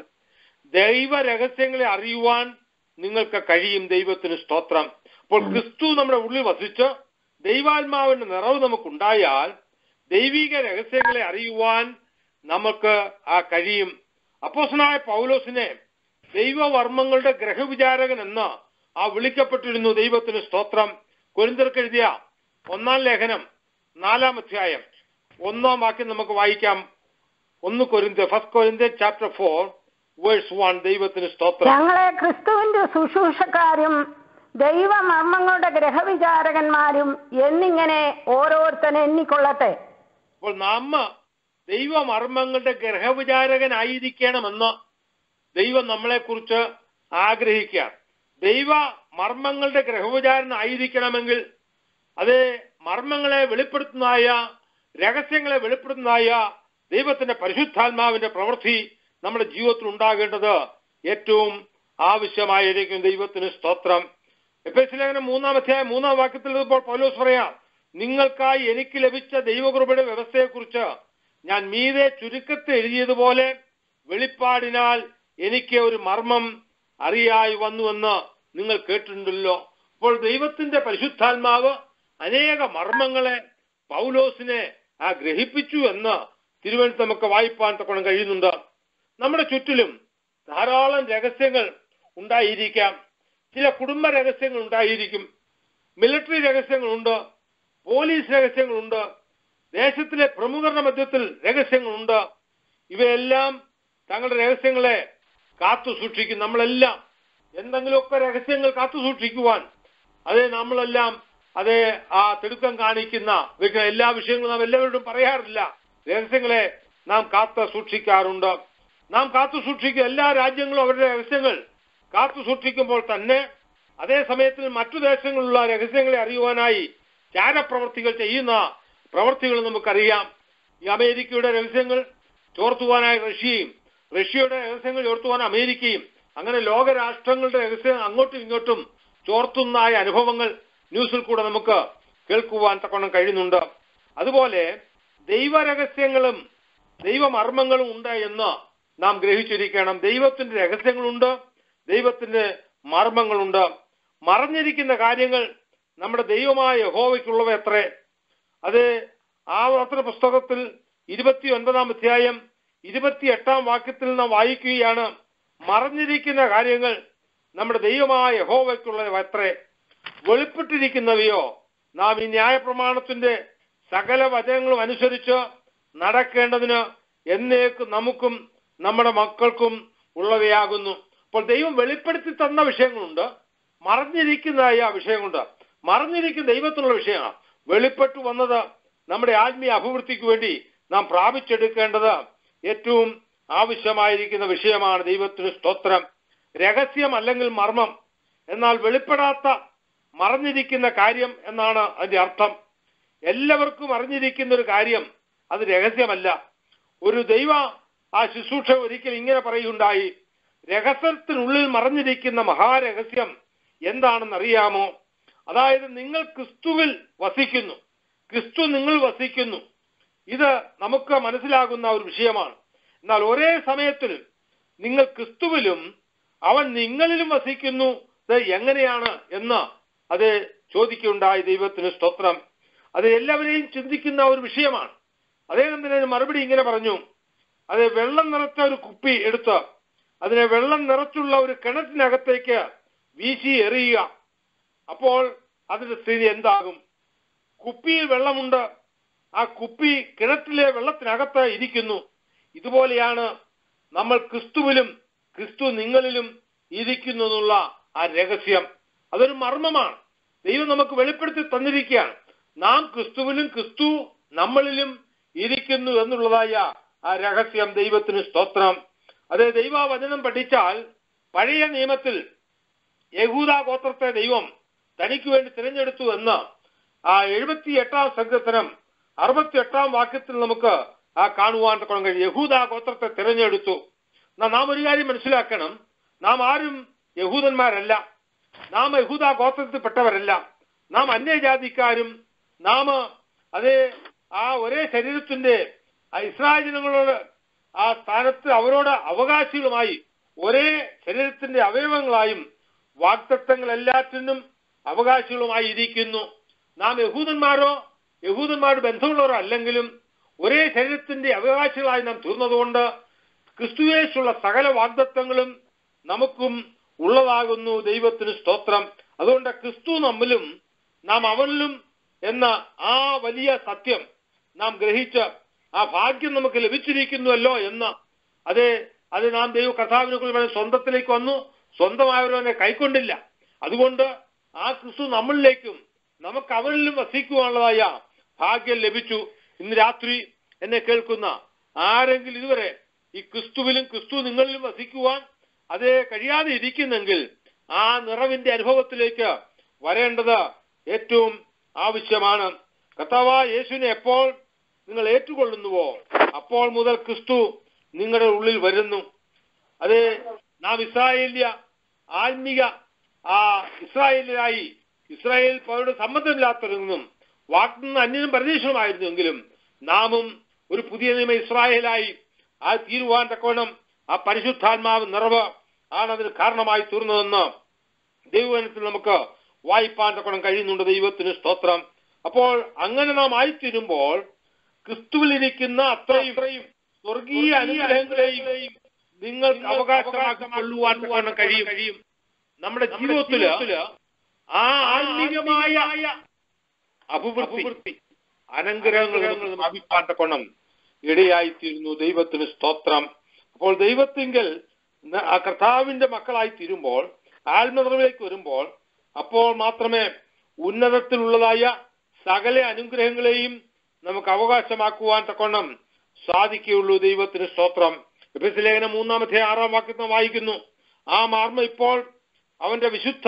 ദൈവ രഹസ്യങ്ങളെ അറിയുവാൻ നിങ്ങൾക്ക് കഴിയും ദൈവത്തിന് സ്തോത്രം അപ്പോൾ ക്രിസ്തു നമ്മുടെ ഉള്ളിൽ വസിച്ച് ദൈവാത്മാവിന്റെ നിറവ് നമുക്കുണ്ടായാൽ ദൈവിക രഹസ്യങ്ങളെ അറിയുവാൻ നമുക്ക് ആ കഴിയും അപ്പോസനായ പൗലോസിനെ ദൈവവർമ്മങ്ങളുടെ ഗ്രഹവിചാരകൻ എന്ന് ആ വിളിക്കപ്പെട്ടിരുന്നു ദൈവത്തിന് സ്തോത്രം കൊരിന്തർക്കെഴുതിയ ഒന്നാം ലേഖനം നാലാം അധ്യായം ഒന്നാം വാക്യം നമുക്ക് വായിക്കാം ഒന്ന് കൊരിന്ത ഫസ്റ്റ് കൊരിന്ത ചാപ്റ്റർ ഫോർ വേഴ്സ് വൺ ദൈവത്തിന് സ്തോത്രം ഞങ്ങളെ ക്രിസ്തുവിന്റെ ശുശ്രൂഷക്കാരും ദൈവമർമ്മങ്ങളുടെ ഗ്രഹവിചാരകന്മാരും എന്നിങ്ങനെ ഓരോരുത്തൻ എണ്ണിക്കൊള്ളട്ടെ അപ്പോൾ നമ്മ ദൈവമർമ്മങ്ങളുടെ ഗ്രഹവിചാരകനായിരിക്കണമെന്ന് ദൈവം നമ്മളെക്കുറിച്ച് ആഗ്രഹിക്കുക ദൈവ മർമ്മങ്ങളുടെ ഗ്രഹവിചാരനായിരിക്കണമെങ്കിൽ അത് മർമ്മങ്ങളെ വെളിപ്പെടുത്തുന്നതായ രഹസ്യങ്ങളെ വെളിപ്പെടുത്തുന്നതായ ദൈവത്തിന്റെ പരിശുദ്ധാത്മാവിന്റെ പ്രവൃത്തി നമ്മുടെ ജീവിതത്തിൽ ഉണ്ടാകേണ്ടത് ഏറ്റവും ആവശ്യമായിരിക്കും ദൈവത്തിന് സ്തോത്രം എഫേസ് ലേഖനം മൂന്നാം അധ്യായം മൂന്നാം വാക്യത്തിൽ ഇപ്പോൾ പൗലോസ് പറയാം നിങ്ങൾക്കായി എനിക്ക് ലഭിച്ച ദൈവകൃപയുടെ വ്യവസ്ഥയെക്കുറിച്ച് ഞാൻ മീതെ ചുരുക്കത്തിൽ എഴുതിയതുപോലെ വെളിപ്പാടിനാൽ എനിക്ക് ഒരു മർമ്മം അറിയായി വന്നുവെന്ന് നിങ്ങൾ കേട്ടിട്ടുണ്ടല്ലോ അപ്പോൾ ദൈവത്തിന്റെ പരിശുദ്ധാത്മാവ് അനേക മർമ്മങ്ങളെ പൗലോസിനെ ആ ഗ്രഹിപ്പിച്ചു എന്ന് തിരുവനന്തപുരം നമുക്ക് വായിപ്പാൻ തക്കണം കഴിയുന്നുണ്ട് നമ്മുടെ ചുറ്റിലും ധാരാളം രഹസ്യങ്ങൾ ഉണ്ടായിരിക്കാം ചില കുടുംബ രഹസ്യങ്ങൾ ഉണ്ടായിരിക്കും മിലിറ്ററി രഹസ്യങ്ങളുണ്ട് പോലീസ് രഹസ്യങ്ങളുണ്ട് ദേശത്തിലെ പ്രമുഖരുടെ മധ്യത്തിൽ രഹസ്യങ്ങളുണ്ട് ഇവയെല്ലാം തങ്ങളുടെ രഹസ്യങ്ങളെ കാത്തു സൂക്ഷിക്കും നമ്മളെല്ലാം എന്തെങ്കിലുമൊക്കെ രഹസ്യങ്ങൾ കാത്തു സൂക്ഷിക്കുവാൻ അത് നമ്മളെല്ലാം അത് ആ തിടുക്കം കാണിക്കുന്ന വ്യക്തി- എല്ലാ വിഷയങ്ങളും നാം എല്ലാവരോടും പറയാറില്ല രഹസ്യങ്ങളെ നാം കാത്തു സൂക്ഷിക്കാറുണ്ട് നാം കാത്തു സൂക്ഷിക്കും എല്ലാ രാജ്യങ്ങളും അവരുടെ രഹസ്യങ്ങൾ കാത്തു സൂക്ഷിക്കുമ്പോൾ തന്നെ അതേ സമയത്തിൽ മറ്റു ദേശങ്ങളിലുള്ള രഹസ്യങ്ങളെ അറിയുവാനായി ചാരപ്രവർത്തികൾ ചെയ്യുന്ന പ്രവർത്തികൾ നമുക്കറിയാം ഈ അമേരിക്കയുടെ രഹസ്യങ്ങൾ ചോർത്തുവാനായി റഷ്യയും റഷ്യയുടെ രഹസ്യങ്ങൾ ചോർത്തുവാൻ അമേരിക്കയും അങ്ങനെ ലോകരാഷ്ട്രങ്ങളുടെ രഹസ്യം അങ്ങോട്ടും ഇങ്ങോട്ടും ചോർത്തുന്നതായ അനുഭവങ്ങൾ ന്യൂസിൽ കൂടെ നമുക്ക് കേൾക്കുവാൻ തക്കവണ്ണം കഴിയുന്നുണ്ട് അതുപോലെ ദൈവരഹസ്യങ്ങളും ദൈവമർമ്മങ്ങളും ഉണ്ട് എന്ന് നാം ഗ്രഹിച്ചിരിക്കണം ദൈവത്തിന്റെ രഹസ്യങ്ങളുണ്ട് ദൈവത്തിന്റെ മർമ്മങ്ങളുണ്ട് മറഞ്ഞിരിക്കുന്ന കാര്യങ്ങൾ നമ്മുടെ ദൈവമായ യഹോവയ്ക്കുള്ളവ എത്രേ അത് ആവർത്തന പുസ്തകത്തിൽ ഇരുപത്തി ഒൻപതാം അധ്യായം ഇരുപത്തി എട്ടാം വാക്യത്തിൽ നാം വായിക്കുകയാണ് മറഞ്ഞിരിക്കുന്ന കാര്യങ്ങൾ നമ്മുടെ ദൈവമായ യഹോവയ്ക്കുള്ളവ എത്രേ വെളിപ്പെട്ടിരിക്കുന്നവയോ നാം ഈ ന്യായപ്രമാണത്തിന്റെ സകല വചനങ്ങളും അനുസരിച്ച് നടക്കേണ്ടതിന് എന്നേക്ക് നമുക്കും നമ്മുടെ മക്കൾക്കും ഉള്ളവയാകുന്നു അപ്പോൾ ദൈവം വെളിപ്പെടുത്തി തന്ന വിഷയങ്ങളുണ്ട് മറഞ്ഞിരിക്കുന്നതായ വിഷയങ്ങളുണ്ട് മറഞ്ഞിരിക്കുന്ന ദൈവത്തിനുള്ള വിഷയമാണ് വെളിപ്പെട്ടു വന്നത് നമ്മുടെ ആത്മീയ അഭിവൃദ്ധിക്ക് വേണ്ടി നാം പ്രാപിച്ചെടുക്കേണ്ടത് ഏറ്റവും ആവശ്യമായിരിക്കുന്ന വിഷയമാണ് ദൈവത്തിന് സ്തോത്രം രഹസ്യം അല്ലെങ്കിൽ മർമ്മം എന്നാൽ വെളിപ്പെടാത്ത മറഞ്ഞിരിക്കുന്ന കാര്യം എന്നാണ് അതിന്റെ അർത്ഥം എല്ലാവർക്കും അറിഞ്ഞിരിക്കുന്ന ഒരു കാര്യം അത് രഹസ്യമല്ല ഒരു ദൈവ ആ ശുശ്രൂഷ ഒരിക്കൽ ഇങ്ങനെ പറയുകയുണ്ടായി രഹസ്യത്തിനുള്ളിൽ മറഞ്ഞിരിക്കുന്ന മഹാരഹസ്യം എന്താണെന്ന് അറിയാമോ അതായത് നിങ്ങൾ ക്രിസ്തുവിൽ വസിക്കുന്നു ക്രിസ്തു നിങ്ങൾ വസിക്കുന്നു ഇത് നമുക്ക് മനസ്സിലാകുന്ന ഒരു വിഷയമാണ് എന്നാൽ ഒരേ സമയത്തിൽ നിങ്ങൾ ക്രിസ്തുവിലും അവൻ നിങ്ങളിലും വസിക്കുന്നു ഇത് എങ്ങനെയാണ് എന്ന് അത് ചോദിക്കുകയുണ്ടായി ദൈവത്തിന് സ്തോത്രം അത് എല്ലാവരെയും ചിന്തിക്കുന്ന ഒരു വിഷയമാണ് അദ്ദേഹം തന്നെ അതിന് മറുപടി ഇങ്ങനെ പറഞ്ഞു അത് വെള്ളം നിറച്ച ഒരു കുപ്പി എടുത്ത് അതിനെ വെള്ളം നിറച്ചുള്ള ഒരു കിണറ്റിനകത്തേക്ക് വീശി എറിയുക അപ്പോൾ അതിന്റെ സ്ഥിതി എന്താകും കുപ്പിയിൽ വെള്ളമുണ്ട് ആ കുപ്പി കിണറ്റിലെ വെള്ളത്തിനകത്ത് ഇരിക്കുന്നു ഇതുപോലെയാണ് നമ്മൾ ക്രിസ്തുവിലും ക്രിസ്തു നിങ്ങളിലും ഇരിക്കുന്നു എന്നുള്ള ആ രഹസ്യം അതൊരു മർമ്മമാണ് ദൈവം നമുക്ക് വെളിപ്പെടുത്തി തന്നിരിക്കുകയാണ് നാം ക്രിസ്തുവിലും ക്രിസ്തു നമ്മളിലും ഇരിക്കുന്നു എന്നുള്ളതായ ആ രഹസ്യം ദൈവത്തിന് സ്തോത്രം അത് ദൈവവചനം പഠിച്ചാൽ പഴയ നിയമത്തിൽ യഹൂദ ഗോത്രത്തെ ദൈവം തനിക്ക് വേണ്ടി തിരഞ്ഞെടുത്തു എന്ന് ആ എഴുപത്തി എട്ടാം സങ്കീർത്തനം അറുപത്തി എട്ടാം വാക്യത്തിൽ നമുക്ക് ആ കാണുവാൻ തക്കണം കഴിയും യഹൂദ ഗോത്രത്തെ തിരഞ്ഞെടുത്തു എന്നാ നാം ഒരു കാര്യം മനസ്സിലാക്കണം നാം ആരും യഹൂദന്മാരല്ല നാം യഹൂദ ഗോത്രത്തിൽപ്പെട്ടവരല്ല നാം അന്യജാതിക്കാരും നാം അതേ ആ ഒരേ ശരീരത്തിന്റെ ആ ഇസ്രായേൽ ജനങ്ങളോട് ആ സ്ഥാനത്ത് അവരോട് അവകാശികളുമായി ഒരേ ശരീരത്തിന്റെ അവയവങ്ങളായും വാക്തത്വങ്ങൾ എല്ലാറ്റിനും അവകാശികളുമായി ഇരിക്കുന്നു നാം യഹൂദന്മാരോ യഹൂദന്മാരുടെ ബന്ധമുള്ളവരോ അല്ലെങ്കിലും ഒരേ ശരീരത്തിന്റെ അവകാശികളായി നാം തീർന്നതുകൊണ്ട് ക്രിസ്തുവേശുള്ള സകല വാഗ്ദത്വങ്ങളും നമുക്കും ഉള്ളതാകുന്നു ദൈവത്തിന് സ്തോത്രം അതുകൊണ്ട് ക്രിസ്തു നമ്മിലും നാം അവനിലും എന്ന ആ വലിയ സത്യം നാം ഗ്രഹിച്ച് ആ ഭാഗ്യം നമുക്ക് ലഭിച്ചിരിക്കുന്നുവല്ലോ എന്ന് അത് അത് നാം ദൈവ കഥാവിനെ കുറിച്ച് സ്വന്തത്തിലേക്ക് വന്നു സ്വന്തമായവരവനെ കൈക്കൊണ്ടില്ല അതുകൊണ്ട് ആ ക്രിസ്തു നമ്മളിലേക്കും നമുക്ക് അവരിലും വസിക്കുവാനുള്ളതായ ഭാഗ്യം ലഭിച്ചു ഇന്ന് രാത്രി എന്നെ കേൾക്കുന്ന ആരെങ്കിലും ഇതുവരെ ഈ ക്രിസ്തുവിലും ക്രിസ്തു നിങ്ങളിലും വസിക്കുവാൻ അത് കഴിയാതെ ഇരിക്കുന്നെങ്കിൽ ആ നിറവിന്റെ അനുഭവത്തിലേക്ക് വരേണ്ടത് ഏറ്റവും ആവശ്യമാണ് കർത്താവ യേശുവിനെ എപ്പോൾ നിങ്ങൾ ഏറ്റുകൊള്ളുന്നുവോ അപ്പോൾ മുതൽ ക്രിസ്തു നിങ്ങളുടെ ഉള്ളിൽ വരുന്നു അത് നാം ഇസ്രായേലിയ ആത്മിക ആ ഇസ്രായേലിലായി ഇസ്രായേൽ പൗരുടെ സമ്മതമില്ലാത്തവരെന്നും വാക്നിന്ന് അന്യനും പരദേശവുമായിരുന്നുവെങ്കിലും നാമും ഒരു പുതിയ നിയമ ഇസ്രായേലായി ആ തീരുവാൻ തക്കവണ്ണം ആ പരിശുദ്ധാത്മാവ് നിറവ് ആണ് അതിന് കാരണമായി തീർന്നതെന്ന് ദൈവവചനത്തിൽ നമുക്ക് വായിപ്പാൻ തക്കവണ്ണം കഴിയുന്നുണ്ട് ദൈവത്തിന് സ്തോത്രം അപ്പോൾ അങ്ങനെ നാം ആയിത്തീരുമ്പോൾ ക്രിസ്തുവിലിരിക്കുന്ന അത്രയും സ്വർഗീയ അനുഗ്രഹങ്ങളെയും നിങ്ങൾക്ക് അവകാശമാക്കി കൊള്ളുവാൻ തക്കവണ്ണം കഴിയും കഴിയും നമ്മുടെ ജീവിതത്തില് ആ ആത്മീയമായ അഭിവൃദ്ധി അനുഗ്രഹങ്ങൾ നമുക്ക് പ്രാപിപ്പാൻ തക്കവണ്ണം ഇടയായിത്തീരുന്നു ദൈവത്തിന് സ്തോത്രം അപ്പോൾ ദൈവത്തിങ്കൽ ന- ആ കർത്താവിന്റെ മക്കളായി തീരുമ്പോൾ ആത്മനിറവിലേക്ക് വരുമ്പോൾ അപ്പോൾ മാത്രമേ ഉന്നതത്തിലുള്ളതായ സകല അനുഗ്രഹങ്ങളെയും നമുക്ക് അവകാശമാക്കുവാൻ തക്കവണ്ണം സാധിക്കുകയുള്ളൂ ദൈവത്തിന് സ്തോത്രം എഫെസ്യ ലേഖനം മൂന്നാമത്തെ ആറാം വാക്യത്തിൽ വായിക്കുന്നു ആ മാർമ്മ ഇപ്പോൾ അവന്റെ വിശുദ്ധ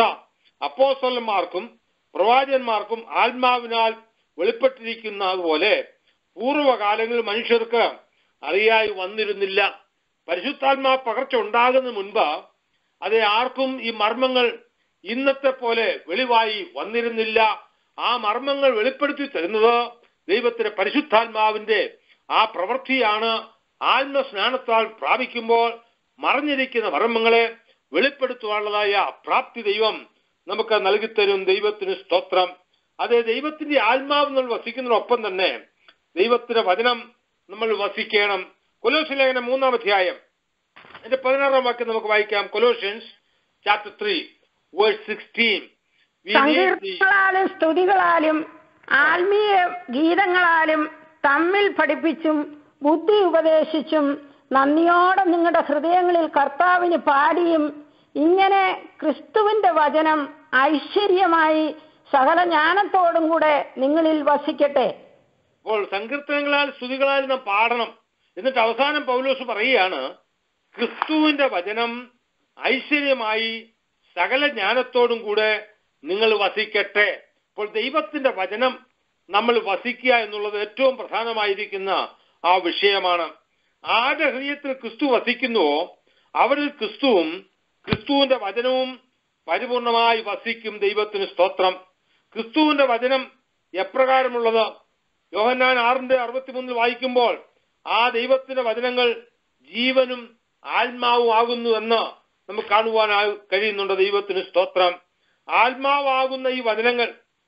അപ്പോസ്തലന്മാർക്കും പ്രവാചകന്മാർക്കും ആത്മാവിനാൽ വെളിപ്പെട്ടിരിക്കുന്ന അതുപോലെ പൂർവ്വകാലങ്ങളിൽ മനുഷ്യർക്ക് അറിയായി വന്നിരുന്നില്ല പരിശുദ്ധാത്മാ പകർച്ച ഉണ്ടാകുന്ന മുൻപ് അത് ആർക്കും ഈ മർമ്മങ്ങൾ ഇന്നത്തെ പോലെ വെളിവായി വന്നിരുന്നില്ല ആ മർമ്മങ്ങൾ വെളിപ്പെടുത്തി തരുന്നത് ദൈവത്തിന്റെ പരിശുദ്ധാത്മാവിന്റെ ആ പ്രവൃത്തിയാണ് ആത്മസ്നാനത്താൽ പ്രാപിക്കുമ്പോൾ മറഞ്ഞിരിക്കുന്ന മർമ്മങ്ങളെ വെളിപ്പെടുത്തുവാനുള്ളതായ പ്രാപ്തി ദൈവം നമുക്ക് നൽകിത്തരും ദൈവത്തിന് സ്തോത്രം അത് ദൈവത്തിന്റെ ആത്മാവ് നമ്മൾ വസിക്കുന്നതിനൊപ്പം തന്നെ ദൈവത്തിന്റെ വചനം നമ്മൾ വസിക്കണം കൊലോസ് ലേഖനം മൂന്നാം അധ്യായം എന്റെ പതിനാറാം വാക്യം നമുക്ക് വായിക്കാം Colossians chapter three verse sixteen സങ്കീർത്തനങ്ങളാലും സ്തുതികളാലും ആത്മീയ ഗീതങ്ങളാലും തമ്മിൽ പഠിപ്പിച്ചും ബുദ്ധി ഉപദേശിച്ചും നന്ദിയോടെ നിങ്ങളുടെ ഹൃദയങ്ങളിൽ കർത്താവിന് പാടിയും ഇങ്ങനെ ക്രിസ്തുവിന്റെ വചനം ഐശ്വര്യമായി സകല ജ്ഞാനത്തോടും കൂടെ നിങ്ങളിൽ വസിക്കട്ടെ അപ്പോൾ സങ്കീർത്തനങ്ങളാൽ സ്തുതികളാൽ നാം പാടണം എന്നിട്ട് അവസാനം പൗലോസ് പറയുകയാണ് ക്രിസ്തുവിന്റെ വചനം ഐശ്വര്യമായി സകല ജ്ഞാനത്തോടും കൂടെ നിങ്ങൾ വസിക്കട്ടെ അപ്പോൾ ദൈവത്തിന്റെ വചനം നമ്മൾ വസിക്കുക എന്നുള്ളത് ഏറ്റവും പ്രധാനമായിരിക്കുന്ന ആ വിഷയമാണ് ആരുടെ ഹൃദയത്തിൽ ക്രിസ്തു വസിക്കുന്നുവോ അവരിൽ ക്രിസ്തുവും ക്രിസ്തുവിന്റെ വചനവും പരിപൂർണമായി വസിക്കും ദൈവത്തിന് സ്തോത്രം ക്രിസ്തുവിന്റെ വചനം എപ്രകാരമുള്ളത് യോഹന്നാൻ ആറിന്റെ അറുപത്തിമൂന്നിൽ വായിക്കുമ്പോൾ ആ ദൈവത്തിന്റെ വചനങ്ങൾ ജീവനും ആത്മാവും ആകുന്നു എന്ന് നമുക്ക് കാണുവാൻ കഴിയുന്നുണ്ട് ദൈവത്തിന് സ്തോത്രം ആത്മാവാകുന്ന ഈ വചനങ്ങൾ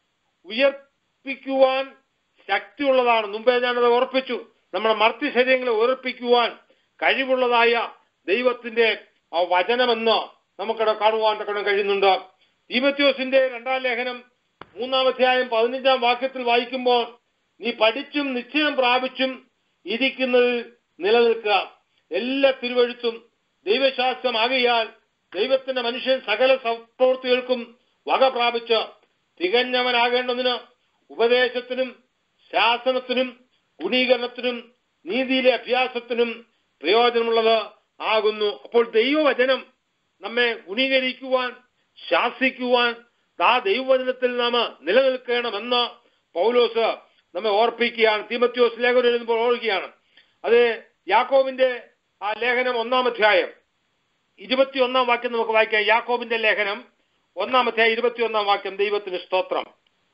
ഉയർപ്പിക്കുവാൻ ശക്തിയുള്ളതാണ് മുമ്പേ ഞാനത് ഓർപ്പിച്ചു നമ്മുടെ മർത്തി ശരീരങ്ങളെ ഉയർപ്പിക്കുവാൻ കഴിവുള്ളതായ ദൈവത്തിന്റെ ആ വചനമെന്ന് നമുക്കവിടെ കാണുവാൻ തക്കണം കഴിയുന്നുണ്ട് തീമത്യോസിന്റെ രണ്ടാം ലേഖനം മൂന്നാം അധ്യായം പതിനഞ്ചാം വാക്യത്തിൽ വായിക്കുമ്പോൾ നീ പഠിച്ചും നിശ്ചയം പ്രാപിച്ചും ഇരിക്കുന്നതിൽ നിലനിൽക്കുക എല്ലാ തിരുവഴുത്തും ദൈവശാസ്ത്രമാകിയാൽ ദൈവത്തിന്റെ മനുഷ്യൻ സകല സപ്രവൃത്തികൾക്കും വക പ്രാപിച്ച് തികഞ്ഞവനാകേണ്ടതിന് ഉപദേശത്തിനും ശാസനത്തിനും ഗുണീകരണത്തിനും നീതിയിലെ അഭ്യാസത്തിനും പ്രയോജനമുള്ളത് ആകുന്നു അപ്പോൾ ദൈവവചനം നമ്മെ ഗുണീകരിക്കുവാൻ ശാസിക്കുവാൻ ആ ദൈവവചനത്തിൽ നാം നിലനിൽക്കണമെന്ന് പൗലോസ് നമ്മെ ഓർപ്പിക്കുകയാണ് തീമത്യോസ് ലേഖനം എഴുതുമ്പോൾ ഓർക്കുകയാണ് അത് യാക്കോബിന്റെ ആ ലേഖനം ഒന്നാം അധ്യായം ഇരുപത്തിയൊന്നാം വാക്യം നമുക്ക് വായിക്കാം യാക്കോബിന്റെ ലേഖനം ഒന്നാം അധ്യായം ഇരുപത്തിയൊന്നാം വാക്യം ദൈവത്തിന് സ്തോത്രം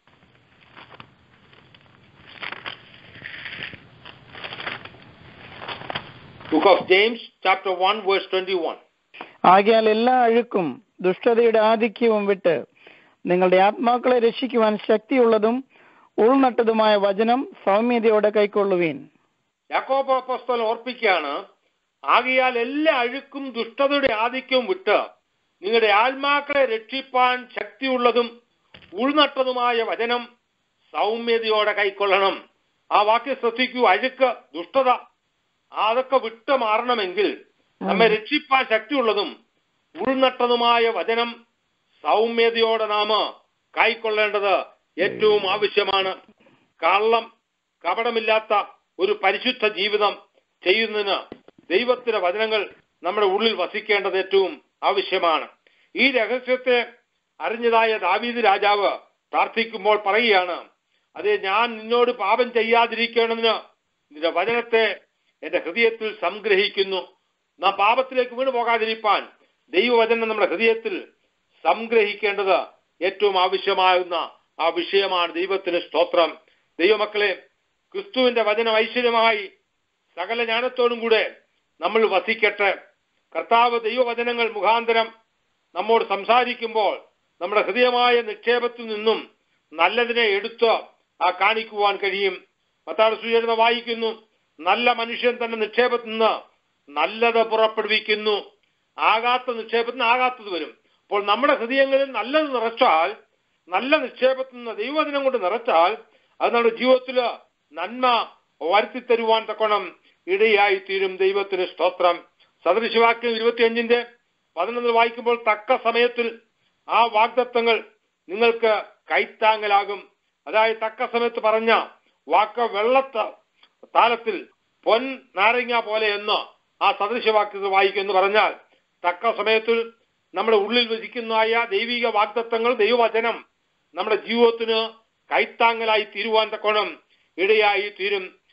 book of James chapter one verse twenty one ആകയാൽ എല്ലാ അഴുക്കും ദുഷ്ടതയുടെ ആധിക്യവും വിട്ട് നിങ്ങളുടെ ആത്മാക്കളെ രക്ഷിക്കുവാൻ ശക്തിയുള്ളതും ഉൾനട്ടതുമായ വചനം സൗമ്യതയോടെ കൈക്കൊള്ളുവീൻ യാക്കോബ് അപ്പോസ്തലൻ ഓർപ്പിക്കുകയാണ് ആകയാൽ എല്ലാ അഴുക്കും ദുഷ്ടതയുടെ ആധിക്യവും വിട്ട് നിങ്ങളുടെ ആത്മാക്കളെ രക്ഷിപ്പാൻ ശക്തിയുള്ളതും ഉൾനട്ടതുമായ വചനം സൗമ്യതയോടെ കൈക്കൊള്ളണം ആ വാക്യം ശ്രദ്ധിക്കൂ അഴുക്ക് ദുഷ്ടത അതൊക്കെ വിട്ട് മാറണമെങ്കിൽ നമ്മെ രക്ഷിപ്പാൻ ശക്തിയുള്ളതും ഉൾനട്ടതുമായ വചനം സൗമ്യതയോടെ നാം കൈക്കൊള്ളേണ്ടത് ഏറ്റവും ആവശ്യമാണ് കള്ളം കപടമില്ലാത്ത ഒരു പരിശുദ്ധ ജീവിതം ചെയ്യുന്നതിന് ദൈവത്തിന്റെ വചനങ്ങൾ നമ്മുടെ ഉള്ളിൽ വസിക്കേണ്ടത് ഏറ്റവും ആവശ്യമാണ് ഈ രഹസ്യത്തെ അറിഞ്ഞതായ ദാവീദ് രാജാവ് പ്രാർത്ഥിക്കുമ്പോൾ പറയുകയാണ് അതെ ഞാൻ നിന്നോട് പാപം ചെയ്യാതിരിക്കേണ്ടതിന് നിന്റെ വചനത്തെ എന്റെ ഹൃദയത്തിൽ സംഗ്രഹിക്കുന്നു നാം പാപത്തിലേക്ക് വീണു പോകാതിരിപ്പാൻ ദൈവവചനം നമ്മുടെ ഹൃദയത്തിൽ സംഗ്രഹിക്കേണ്ടത് ഏറ്റവും ആവശ്യമാകുന്ന ആ വിഷയമാണ് ദൈവത്തിന് സ്തോത്രം ദൈവമക്കളെ ക്രിസ്തുവിന്റെ വചനം ഐശ്വര്യമായി സകല ജ്ഞാനത്തോടും കൂടെ നമ്മൾ വസിക്കട്ടെ കർത്താവ് ദൈവവചനങ്ങൾ മുഖാന്തരം നമ്മോട് സംസാരിക്കുമ്പോൾ നമ്മുടെ ഹൃദയമായ നിക്ഷേപത്തിൽ നിന്നും നല്ലതിനെ എടുത്ത് ആ കാണിക്കുവാൻ കഴിയും മത്താട് സൂചന വായിക്കുന്നു നല്ല മനുഷ്യൻ തന്റെ നിക്ഷേപത്തിൽ നിന്ന് നല്ലത് പുറപ്പെടുവിക്കുന്നു ആകാത്ത നിക്ഷേപത്തിൽ നിന്ന് ആകാത്തത് വരും അപ്പോൾ നമ്മുടെ ഹൃദയങ്ങളിൽ നല്ലത് നിറച്ചാൽ നല്ല നിക്ഷേപത്തിൽ നിന്ന് ദൈവവചനം കൊണ്ട് നിറച്ചാൽ അത് നമ്മുടെ ജീവിതത്തിൽ നന്മ വരുത്തി തരുവാൻ തക്കണം ഇടയായി തീരും ദൈവത്തിന് സ്തോത്രം സദൃശവാക്യം ഇരുപത്തിയഞ്ചിന്റെ പതിനൊന്നിൽ വായിക്കുമ്പോൾ തക്ക സമയത്തിൽ ആ വാഗ്ദത്വങ്ങൾ നിങ്ങൾക്ക് കൈത്താങ്ങലാകും അതായത് തക്ക സമയത്ത് പറഞ്ഞ വാക്ക് വെള്ളത്ത താലത്തിൽ പൊൻ നാരങ്ങ പോലെ എന്ന് ആ സദൃശവാക്യത്തിൽ വായിക്കുമെന്ന് പറഞ്ഞാൽ തക്ക സമയത്തിൽ നമ്മുടെ ഉള്ളിൽ വസിക്കുന്നതായ ദൈവിക വാഗ്ദത്വങ്ങൾ ദൈവവചനം നമ്മുടെ ജീവിതത്തിന് കൈത്താങ്ങലായി തീരുവാൻ തക്കോണം ഇടയായി തീരും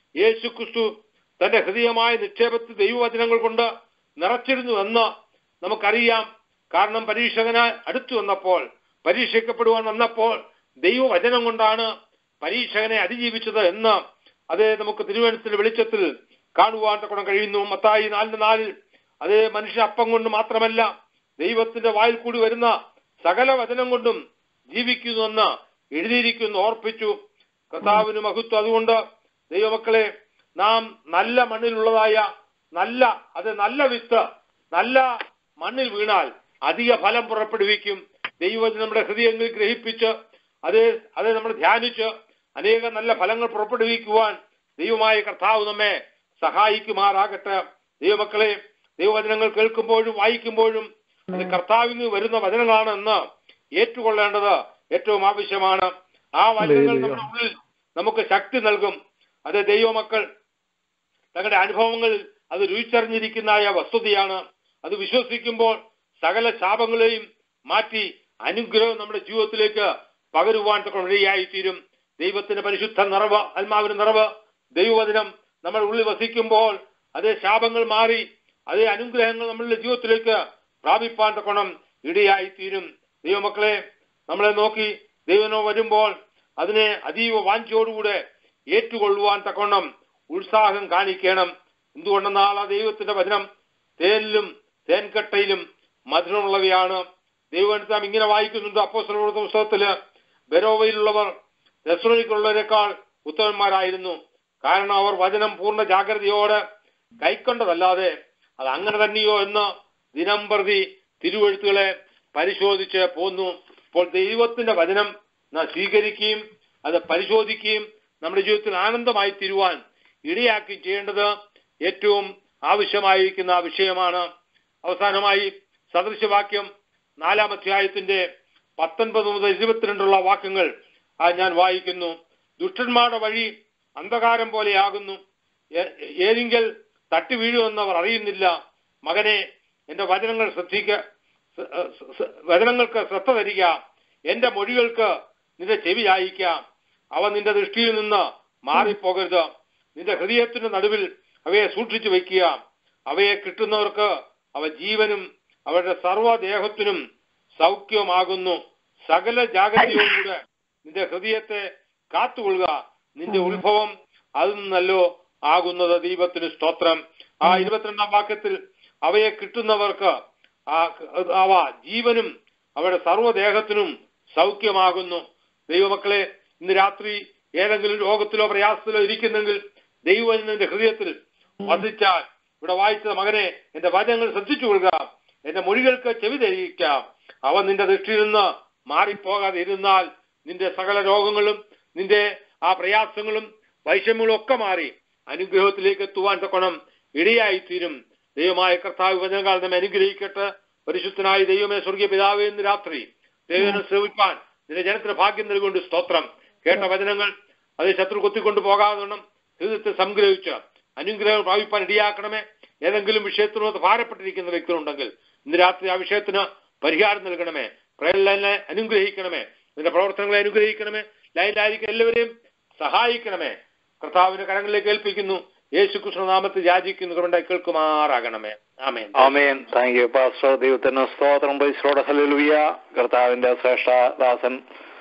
യേശു ക്രിസ്തു തന്റെ ഹൃദയമായ നിക്ഷേപത്തിൽ ദൈവവചനങ്ങൾ കൊണ്ട് നിറച്ചിരുന്നു എന്ന് നമുക്കറിയാം കാരണം പരീക്ഷകനായി അടുത്തു വന്നപ്പോൾ പരീക്ഷിക്കപ്പെടുവാൻ വന്നപ്പോൾ ദൈവവചനം കൊണ്ടാണ് പരീക്ഷകനെ അതിജീവിച്ചത് എന്ന് അത് നമുക്ക് തിരുവനന്തപുരത്തിന്റെ വെളിച്ചത്തിൽ കാണുവാൻ തക്കണം കഴിയുന്നു മത്തായി നാലിന് നാലിൽ അതേ മനുഷ്യ അപ്പം കൊണ്ട് മാത്രമല്ല ദൈവത്തിന്റെ വായിൽ കൂടി വരുന്ന സകല വചനം കൊണ്ടും ജീവിക്കുന്നുവെന്ന് എഴുതിയിരിക്കുന്നു ഓർപ്പിച്ചു കർത്താവിന് മഹത്വം അതുകൊണ്ട് ദൈവമക്കളെ നാം നല്ല മണ്ണിലുള്ളതായ നല്ല അത് നല്ല വിത്ത് നല്ല മണ്ണിൽ വീണാൽ അധിക ഫലം പുറപ്പെടുവിക്കും ദൈവം നമ്മുടെ ഹൃദയങ്ങളിൽ ഗ്രഹിപ്പിച്ച് അത് അത് നമ്മൾ ധ്യാനിച്ച് അനേകം നല്ല ഫലങ്ങൾ പുറപ്പെടുവിക്കുവാൻ ദൈവമായ കർത്താവ് നമ്മെ സഹായിക്കുമാറാകട്ടെ ദൈവമക്കളെ ദൈവവചനങ്ങൾ കേൾക്കുമ്പോഴും വായിക്കുമ്പോഴും അത് കർത്താവിൽ നിന്ന് വരുന്ന വചനങ്ങളാണ് എന്ന് ഏറ്റുകൊള്ളേണ്ടത് ഏറ്റവും ആവശ്യമാണ് ആ വചനങ്ങൾ നമ്മുടെ ഉള്ളിൽ നമുക്ക് ശക്തി നൽകും അത് ദൈവമക്കൾ തങ്ങളുടെ അനുഭവങ്ങളിൽ അത് രുചിച്ചറിഞ്ഞിരിക്കുന്നതായ വസ്തുതയാണ് അത് വിശ്വസിക്കുമ്പോൾ സകല ശാപങ്ങളെയും മാറ്റി അനുഗ്രഹം നമ്മുടെ ജീവിതത്തിലേക്ക് പകരുവാൻ ഇടയായി തീരും ദൈവത്തിന്റെ പരിശുദ്ധ നിറവ് ആത്മാവിന്റെ നിറവ് ദൈവവചനം നമ്മുടെ ഉള്ളിൽ വസിക്കുമ്പോൾ അതേ ശാപങ്ങൾ മാറി അതേ അനുഗ്രഹങ്ങൾ നമ്മളുടെ ജീവിതത്തിലേക്ക് പ്രാപിപ്പാൻ തക്കണം ഇടയായി തീരും ദൈവമക്കളെ നമ്മളെ നോക്കി ദൈവനോ വരുമ്പോൾ അതിനെ അതീവ വാഞ്ചയോടുകൂടെ ഏറ്റുകൊള്ളുവാൻ തക്കവണ്ണം ഉത്സാഹം കാണിക്കണം എന്തുകൊണ്ടെന്നാൽ ആ ദൈവത്തിന്റെ വചനം തേനിലും തേൻകട്ടയിലും മധുരമുള്ളവയാണ് ദൈവം ഇങ്ങനെ വായിക്കുന്നുണ്ട് അപ്പോസ്തലരുടെ പുസ്തകത്തില് ബെരോവയിലുള്ളവർ ദശനിക്കുള്ളവരെക്കാൾ ഉത്തമന്മാരായിരുന്നു കാരണം അവർ വചനം പൂർണ്ണ ജാഗ്രതയോടെ കൈക്കൊണ്ടതല്ലാതെ അത് അങ്ങനെ തന്നെയോ എന്ന് ദിനം പ്രതി തിരുവഴുത്തുകളെ പരിശോധിച്ച് പോന്നു ഇപ്പോൾ ദൈവത്തിന്റെ വചനം നാം സ്വീകരിക്കുകയും അത് പരിശോധിക്കുകയും നമ്മുടെ ജീവിതത്തിൽ ആനന്ദമായി തീരുവാൻ ഇടയാക്കുകയും ചെയ്യേണ്ടത് ഏറ്റവും ആവശ്യമായിരിക്കുന്ന വിഷയമാണ് അവസാനമായി സദൃശവാക്യം നാലാം അധ്യായത്തിന്റെ പത്തൊൻപത് മുതൽ ഇരുപത്തിരണ്ടുള്ള വാക്യങ്ങൾ ആ ഞാൻ വായിക്കുന്നു ദുഷ്ടന്മാരുടെ വഴി അന്ധകാരം പോലെയാകുന്നു ഏ- ഏതെങ്കിൽ തട്ടി വീഴുമെന്നവർ അറിയുന്നില്ല മകനെ എന്റെ വചനങ്ങൾ ശ്രദ്ധിക്ക സ- സ- സ- വചനങ്ങൾക്ക് ശ്രദ്ധ തരിക എന്റെ മൊഴികൾക്ക് നിന്റെ ചെവി ചായിക്കാം അവ നിന്റെ ദൃഷ്ടിയിൽ നിന്ന് മാറിപ്പോകരുത് നിന്റെ ഹൃദയത്തിന്റെ നടുവിൽ അവയെ സൂക്ഷിച്ചു വയ്ക്കുക അവയെ കിട്ടുന്നവർക്ക് അവ ജീവനും അവരുടെ സർവ്വദേഹത്തിനും സൗഖ്യമാകുന്നു സകല ജാഗ്രതയോടുകൂടെ നിന്റെ ഹൃദയത്തെ കാത്തുകൊള്ളുക നിന്റെ ഉത്ഭവം അതിൽ നിന്നല്ലോ ആകുന്നത് ദൈവത്തിന് സ്തോത്രം ആ ഇരുപത്തിരണ്ടാം വാക്യത്തിൽ അവയെ കിട്ടുന്നവർക്ക് ആ അവ ജീവനും അവരുടെ സർവ്വദേഹത്തിനും സൗഖ്യമാകുന്നു ദൈവമക്കളെ ഇന്ന് രാത്രി ഏതെങ്കിലും രോഗത്തിലോ പ്രയാസത്തിലോ ഇരിക്കുന്നെങ്കിൽ ദൈവം നിന്റെ ഹൃദയത്തിൽ വസിച്ചാൽ ഇവിടെ വായിച്ച മകനെ എന്റെ വചനങ്ങൾ ശ്രദ്ധിച്ചു കൊള്ളുക എന്റെ മൊഴികൾക്ക് ചെവി ധരിക്കാം അവ നിന്റെ ദൃഷ്ടിയിൽ നിന്ന് മാറിപ്പോകാതെ ഇരുന്നാൽ നിന്റെ സകല രോഗങ്ങളും നിന്റെ ആ പ്രയാസങ്ങളും വൈഷമ്യങ്ങളും ഒക്കെ മാറി അനുഗ്രഹത്തിലേക്ക് എത്തുവാൻ തക്കണം ഇടയായി തീരും ദൈവമായ കർത്താവ് വചനങ്ങൾ നമ്മെ അനുഗ്രഹിക്കട്ടെ പരിശുദ്ധനായ ദൈവമേ സ്വർഗീയ പിതാവേ ഇന്ന് രാത്രി ദൈവനെ ശ്രമിപ്പാൻ നിന്റെ ജനത്തിന് ഭാഗ്യം നൽകുകൊണ്ട് സ്തോത്രം കേട്ട വചനങ്ങൾ അത് ശത്രു കൊത്തിക്കൊണ്ട് പോകാതെ വണ്ണം ഹൃദയത്തെ സംഗ്രഹിച്ച് അനുഗ്രഹം പ്രാപിപ്പാൻ ഇടയാക്കണമേ ഏതെങ്കിലും വിഷയത്തിനോട് ഭാരപ്പെട്ടിരിക്കുന്ന വ്യക്തികളുണ്ടെങ്കിൽ ഇന്ന് രാത്രി ആ വിഷയത്തിന് പരിഹാരം നൽകണമേ പ്രയലിനെ അനുഗ്രഹിക്കണമേ നിന്റെ പ്രവർത്തനങ്ങളെ അനുഗ്രഹിക്കണമേ ലൈലായിരിക്കും എല്ലാവരെയും സഹായിക്കണമേ കർത്താവിന്റെ കരങ്ങളിലേക്ക് ഏൽപ്പിക്കുന്നു യേശു കൃഷ്ണനാമത്തിൽ യാചിക്കുന്നു കരുണ്ടായി കേൾക്കുമാറാകണമേ ആമേൻ ആമേൻ താങ്ക് യു പാസ്റ്റർ ദൈവത്തിന് സ്തോത്രം പൈസോടെ ഹല്ലേലൂയ കർത്താവിന്റെ ശ്രേഷ്ഠദാസൻ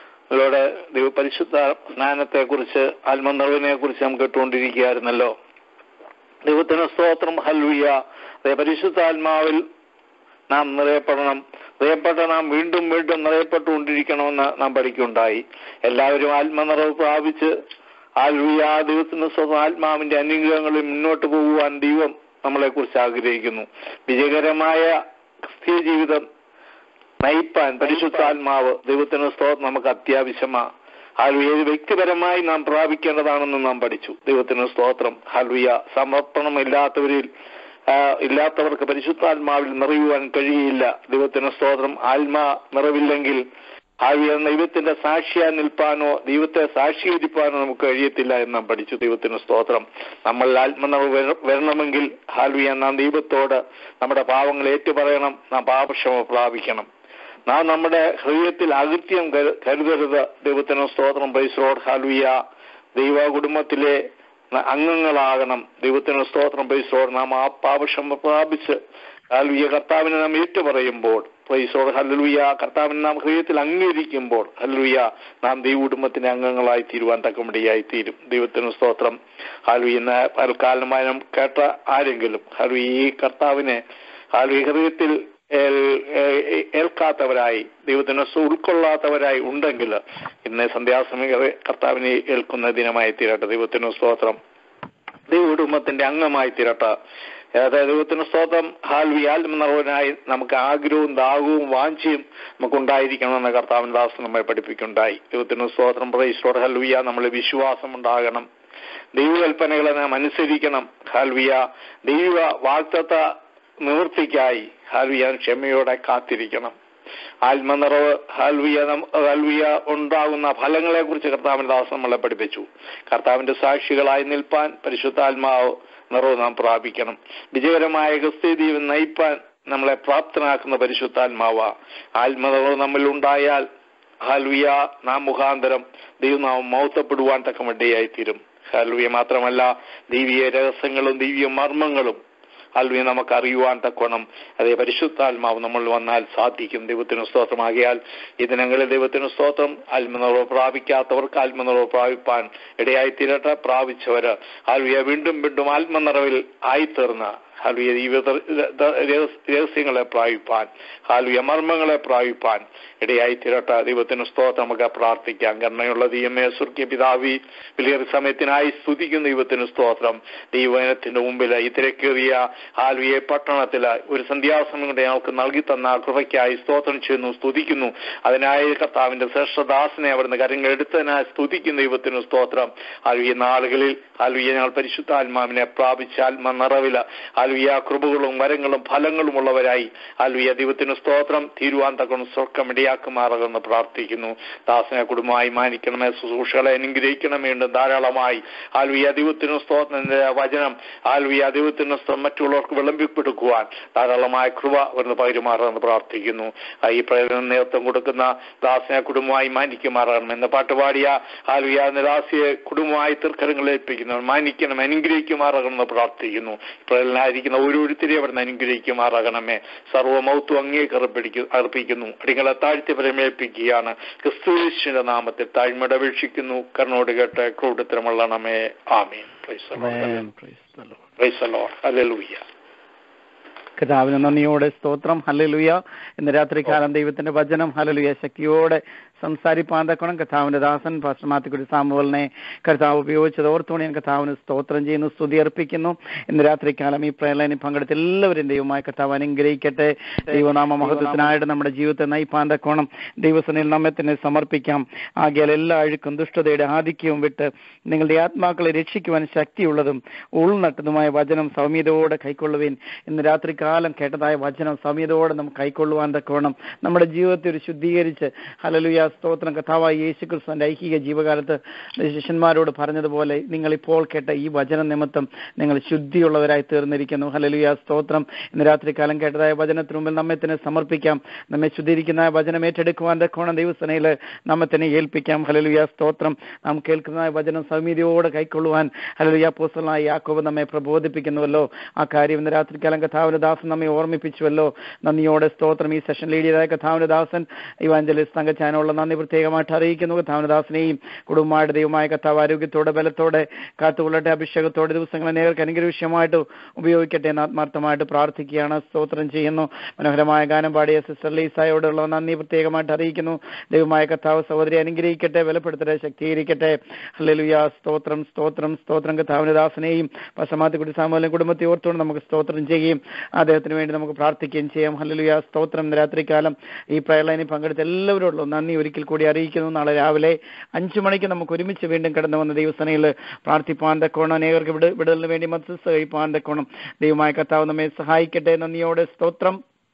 ോട് ദൈവ പരിശുദ്ധ സ്നാനത്തെ കുറിച്ച് ആത്മനിർവിനെ കുറിച്ച് നാം കേട്ടുകൊണ്ടിരിക്കുകയായിരുന്നല്ലോ ദൈവത്തിന് സ്തോത്രം ഹല്ലുയ അതേ പരിശുദ്ധാത്മാവിൽ നാം നിറയപ്പെടണം നിറയപ്പെട്ട നാം വീണ്ടും വീണ്ടും നിറയപ്പെട്ടുകൊണ്ടിരിക്കണമെന്ന് നാം പഠിക്കുകയുണ്ടായി എല്ലാവരും ആത്മനിറവ് പ്രാപിച്ച് ആൽവിയ ദൈവത്തിന്റെ സ്വന്തം ആത്മാവിന്റെ അനുഗ്രഹങ്ങളിൽ മുന്നോട്ട് പോകുവാൻ ദൈവം നമ്മളെ കുറിച്ച് ആഗ്രഹിക്കുന്നു വിജയകരമായ ക്രിസ്തീയ ജീവിതം നയിപ്പാൻ പരിശുദ്ധാത്മാവ് ദൈവത്തിന് സ്തോത്രം നമുക്ക് അത്യാവശ്യമാ ഹാൽവിയ ഇത് വ്യക്തിപരമായി നാം പ്രാപിക്കേണ്ടതാണെന്ന് നാം പഠിച്ചു ദൈവത്തിന് സ്തോത്രം ഹാൽവിയ സമർപ്പണം ഇല്ലാത്തവരിൽ ആ, ഇല്ലാത്തവർക്ക് പരിശുദ്ധാത്മാവിൽ നിറയുവാൻ കഴിയില്ല ദൈവത്തിന് സ്തോത്രം ആത്മാ നിറവില്ലെങ്കിൽ ഹാൽവിയ ദൈവത്തിന്റെ സാക്ഷിയായി നിൽപ്പാനോ ദൈവത്തെ സാക്ഷീകരിപ്പാനോ നമുക്ക് കഴിയത്തില്ല എന്ന് നാം പഠിച്ചു ദൈവത്തിന് സ്തോത്രം നമ്മൾ ആത്മനിറവ് വര- വരണമെങ്കിൽ ഹാൽവിയ നാം ദൈവത്തോട് നമ്മുടെ പാവങ്ങൾ ഏറ്റുപറയണം നാം പാപക്ഷമ പ്രാപിക്കണം നാം നമ്മുടെ ഹൃദയത്തിൽ അകൃത്യം കരു- കരുതരുത് ദൈവത്തിന് സ്തോത്രം പൈസറോഡ് ഹാലുയ ദൈവ കുടുംബത്തിലെ അംഗങ്ങളാകണം ദൈവത്തിന് സ്തോത്രം പൈസോട് നാം ആ പാപക്ഷമ പ്രാപിച്ച് ഹല്ലുയ കർത്താവിനെ നാം ഏറ്റു പറയുമ്പോൾ പ്രൈസോട് ഹല്ലുയ കർത്താവിനെ നാം ഹൃദയത്തിൽ അംഗീകരിക്കുമ്പോൾ ഹല്ലുയ നാം ദൈവകുടുംബത്തിന്റെ അംഗങ്ങളായി തീരുവാൻ തക്കമടിയായി തീരും ദൈവത്തിന് സ്തോത്രം ഹല്ലുയ ഇന്ന് പൽക്കാലമായി നാം കേട്ട ആരെങ്കിലും ഹല്ലുയ ഈ കർത്താവിനെ ഹല്ലുയ ഹൃദയത്തിൽ ഏൽ- ഏ- ഏൽക്കാത്തവരായി ദൈവത്തിന് സ്വ- ഉൾക്കൊള്ളാത്തവരായി ഉണ്ടെങ്കിൽ ഇന്ന് സന്ധ്യാസമയ കർത്താവിനെ ഏൽക്കുന്ന ദിനമായി തീരട്ടെ ദൈവത്തിന് സ്തോത്രം ദൈവകുടുംബത്തിന്റെ അംഗമായി തീരട്ടെ അതായത് ദൈവത്തിന് സ്തോത്രം ഹാൽവി ആത്മനിർഭരനായി നമുക്ക് ആഗ്രഹവും ദാഹവും വാഞ്ചയും നമുക്ക് ഉണ്ടായിരിക്കണമെന്ന് കർത്താവിൻ ദാസ് നമ്മെ പഠിപ്പിക്കുണ്ടായി ദൈവത്തിന് സ്തോത്രം പ്രതീക്ഷയോടെ ഹൽവിയ നമ്മൾ വിശ്വാസം ഉണ്ടാകണം ദൈവകൽപ്പനകളെ നാം അനുസരിക്കണം ഹാൽവിയ ദൈവ വാക്തത്വ നിവൃത്തിക്കായി ഹാൽവിയ ക്ഷമയോടെ കാത്തിരിക്കണം ആത്മനിറവ് ഹാൽവിയ നം- ഹാൽവിയ ഉണ്ടാകുന്ന ഫലങ്ങളെ കുറിച്ച് കർത്താവിന്റെ ദാസം നമ്മളെ പഠിപ്പിച്ചു കർത്താവിന്റെ സാക്ഷികളായി നിൽപ്പാൻ പരിശുദ്ധാത്മാവ് നിറവ് നാം പ്രാപിക്കണം വിജയകരമായ ക്രിസ്ത്യജീവൻ നയിപ്പാൻ നമ്മളെ പ്രാപ്തനാക്കുന്ന പരിശുദ്ധാത്മാവ ആത്മനിറവ് നമ്മിൽ ഉണ്ടായാൽ ഹാൽവിയ നാം മുഖാന്തരം ദൈവനാമം മൗത്തപ്പെടുവാൻ തക്കമഡ്ഡയായി തീരും ഹാൽവിയ മാത്രമല്ല ദൈവീയ രഹസ്യങ്ങളും ദൈവീയ മർമ്മങ്ങളും അൽവി നമുക്ക് അറിയുവാൻ തക്കോണം അതേ പരിശുദ്ധാത്മാവ് നമ്മൾ വന്നാൽ സാധിക്കും ദൈവത്തിന് സ്തോത്രമാകിയാൽ ഈ ദിനങ്ങളിൽ ദൈവത്തിന് സ്തോത്രം ആത്മനിർഭർ പ്രാപിക്കാത്തവർക്ക് ആത്മനിർഭർ പ്രാപിപ്പാൻ ഇടയായി തീരട്ടെ പ്രാപിച്ചവര് ആൽവിയ വീണ്ടും വീണ്ടും ആത്മനിറവിൽ ആയിത്തീർന്ന ഹാലുയ ജീവിത രഹസ്യങ്ങളെ പ്രാപിപ്പാൻ ഹാലുയ മർമ്മങ്ങളെ പ്രാപിപ്പാൻ ഇടയായി തീരട്ടെ ദൈവത്തിന് സ്തോത്രം നമുക്ക് പ്രാർത്ഥിക്കാം കരുണയുള്ള ദൈവമേ സ്വർഗീയ പിതാവി വലിയ സമയത്തിനായി സ്തുതിക്കുന്ന ദൈവത്തിന് സ്തോത്രം ദൈവനത്തിന്റെ മുമ്പിൽ ഈ തിരക്കേറിയ ഹാലുയെ പട്ടണത്തില് ഒരു സന്ധ്യാസമയം കൊണ്ട് ഞങ്ങൾക്ക് നൽകി തന്ന കൃപയ്ക്കായി സ്തോത്രം ചെയ്യുന്നു സ്തുതിക്കുന്നു അതിനായി കർത്താവിന്റെ ശ്രേഷ്ഠദാസനെ അവിടുന്ന് കരങ്ങൾ എടുത്തതിനായി സ്തുതിക്കുന്ന ദൈവത്തിന് സ്തോത്രം ഹാലുയ നാളുകളിൽ ഹാലുയ ഞങ്ങൾ പരിശുദ്ധാത്മാവിനെ പ്രാപിച്ച ആത്മ നിറവില് ഹാലുയ കൃപകളും വരങ്ങളും ഫലങ്ങളും ഉള്ളവരായി ഹാലുയ ദൈവത്തിന് സ്തോത്രം തീരുവാൻ തക്കണം സ്വർക്കം ഇടയാക്കുമാറെന്ന് പ്രാർത്ഥിക്കുന്നു ദാസനെ കുടുംബമായി മാനിക്കണമേ ശുശ്രൂഷകളെ അനുഗ്രഹിക്കണമേ ഉണ്ട് ധാരാളമായി ആൽവിയ ദൈവത്തിന് സ്തോത്രത്തിന്റെ വചനം ആൽവിയ ദൈവത്തിന് സ്തോത്രം മറ്റുള്ളവർക്ക് വിളമ്പിപ്പെടുക്കുവാൻ ധാരാളമായ കൃപ അവിടുന്ന് പകരുമാറെന്ന് പ്രാർത്ഥിക്കുന്നു ആ ഈ പ്രയോജനം നേതൃത്വം കൊടുക്കുന്ന ദാസനെ കുടുംബമായി മാനിക്കുമാറാകണം എന്ന പാട്ടുപാടിയ ആൽവിയ നിരാശയെ കുടുംബമായി തീർക്കരങ്ങൾ ഏൽപ്പിക്കുന്നു മാനിക്കണം അനുഗ്രഹിക്കുമാറാകണമെന്ന് പ്രാർത്ഥിക്കുന്നു പ്രയോജനായിരിക്കുന്ന ഓരോരുത്തരെയും അവിടുന്ന് അനുഗ്രഹിക്കുമാറാകണമേ സർവമൗത്വം അങ്ങേക്ക് അർപ്പിടിക്കു അർപ്പിക്കുന്നു അടികളെ താഴ്ത്തി പ്രമേൽപ്പിക്കുകയാണ് ക്രിസ്തുവിന്റെ നാമത്തിൽ താഴ്മയുടെ അപേക്ഷിക്കുന്നു കർണോട് കേട്ട് ക്രൂഢത്തരമുള്ളണമേ ആമീൻ Amen. Praise the Lord. ഹല്ലേലൂയ കർത്താവിന് നന്ദിയോടെ സ്തോത്രം ഹല്ലേലൂയ ഇന്ന് രാത്രികാലം ദൈവത്തിന്റെ വചനം ഹല്ലേലൂയ ശക്തിയോടെ സംസാരിപ്പാൻ തക്കണം കർത്താവിന്റെ ദാസൻ പാസ്റ്റർ മാത്തിക്കുടി സാമുവലിനെ കർത്താവ് ഉപയോഗിച്ചത് ഓർത്തുകൊണ്ട് ഞാൻ കർത്താവിന് സ്തോത്രം ചെയ്യുന്നു സ്തുതി അർപ്പിക്കുന്നു ഇന്ന് രാത്രികാലം ഈ പ്രളയനിൽ പങ്കെടുത്ത എല്ലാവരും ദൈവമായ കർത്താവ് അനുഗ്രഹിക്കട്ടെ ദൈവനാമ മഹത്വത്തിനായിട്ട് നമ്മുടെ ജീവിതത്തെ നയിപ്പാൻ തക്കോണം ദൈവസനയിൽ നമ്മെ തന്നെ സമർപ്പിക്കാം ആകിയാൽ എല്ലാ അഴുക്കും ദുഷ്ടതയുടെ ആധിക്യവും വിട്ട് നിങ്ങളുടെ ആത്മാക്കളെ രക്ഷിക്കുവാൻ ശക്തിയുള്ളതും ഉൾനട്ടതുമായ വചനം സൗമ്യതയോടെ കൈക്കൊള്ളുവിൻ ഇന്ന് രാത്രികാലം കേട്ടതായ വചനം സൗമ്യതയോടെ നമുക്ക് കൈക്കൊള്ളുവാൻ തക്കോണം നമ്മുടെ ജീവിതത്തെ ഒരു ശുദ്ധീകരിച്ച് ഹലലുയ സ്തോത്രം കഥാവായ യേശു ക്രിസ്തുവിന്റെ ഐഹിക ജീവകാലത്ത് ശിഷ്യന്മാരോട് പറഞ്ഞതുപോലെ നിങ്ങൾ ഇപ്പോൾ കേട്ട ഈ വചന നിമിത്തം നിങ്ങൾ ശുദ്ധിയുള്ളവരായി തീർന്നിരിക്കുന്നു ഹലലുയ സ്തോത്രം ഇന്ന് രാത്രികാലം കേട്ടതായ വചനത്തിന് മുമ്പിൽ നമ്മെ തന്നെ സമർപ്പിക്കാം നമ്മെ ശുദ്ധീകരിക്കുന്ന വചനം ഏറ്റെടുക്കുവാൻ തക്കോണം ദൈവസനയിൽ നമ്മെ തന്നെ ഏൽപ്പിക്കാം ഹലലുയ സ്തോത്രം നാം കേൾക്കുന്ന വചനം സൗമ്യതയോടെ കൈക്കൊള്ളുവാൻ ഹലലുയ പൂസലായ യാക്കോബ് നമ്മെ പ്രബോധിപ്പിക്കുന്നുവല്ലോ ആ കാര്യം ഇന്ന് രാത്രികാലം കഥാവിന്റെ ദാസൻ നമ്മെ ഓർമ്മിപ്പിച്ചുവല്ലോ നന്ദിയോടെ സ്തോത്രം ഈ സെഷൻ ലീഡിയറായ കഥാവിന്റെ ദാസൻ ഇവാഞ്ചലിസ്റ്റ് തങ്കച്ചാനുള്ള നന്ദി പ്രത്യേകമായിട്ട് അറിയിക്കുന്നു കഥാവിനദാസിനെയും കുടുംബമായിട്ട് ദൈവമായ കഥാവ് ആരോഗ്യത്തോടെ ബലത്തോടെ കാത്തുകൊള്ളട്ടെ അഭിഷേകത്തോടെ ദിവസങ്ങൾ അനേകർക്ക് അനുഗ്രഹീഷ്യമായിട്ട് ഉപയോഗിക്കട്ടെ എന്ന് ആത്മാർത്ഥമായിട്ട് പ്രാർത്ഥിക്കുകയാണ് സ്തോത്രം ചെയ്യുന്നു മനോഹരമായ ഗാനം പാടിയ സിസ്റ്റർ ലീസായോടുള്ള നന്ദി പ്രത്യേകമായിട്ട് അറിയിക്കുന്നു ദൈവമായ കഥാവ് സഹോദരി അനുഗ്രഹിക്കട്ടെ ബലപ്പെടുത്തട്ടെ ശക്തീകരിക്കട്ടെ ഹല്ലേലൂയ സ്തോത്രം സ്തോത്രം സ്തോത്രം കഥാവിന്റെ ദാസനെയും പശമാത്തിക്കുട്ടി സാമൂഹ്യം കുടുംബത്തെ ഓർത്തുകൊണ്ട് നമുക്ക് സ്തോത്രം ചെയ്യുകയും അദ്ദേഹത്തിന് വേണ്ടി നമുക്ക് പ്രാർത്ഥിക്കുകയും ചെയ്യാം ഹല്ലേലൂയ സ്തോത്രം ഇന്ന് രാത്രികാലം ഈ പ്രയർലൈനിൽ പങ്കെടുത്ത എല്ലാവരോടുള്ള നന്ദി ഒരിക്കൽ കൂടി അറിയിക്കുന്നു നാളെ രാവിലെ അഞ്ചു മണിക്ക് നമുക്ക് ഒരുമിച്ച് വീണ്ടും കടന്നു വന്ന ദൈവസനയിൽ പ്രാർത്ഥിപ്പാൻ തക്കോണം അനേകർക്ക് വിട വിടലിന് വേണ്ടി മത്സ്യ കഴിപ്പാൻ തക്കോണം ദൈവമായ കർത്താവ് നമ്മെ സഹായിക്കട്ടെ നന്ദിയോടെ സ്തോത്രം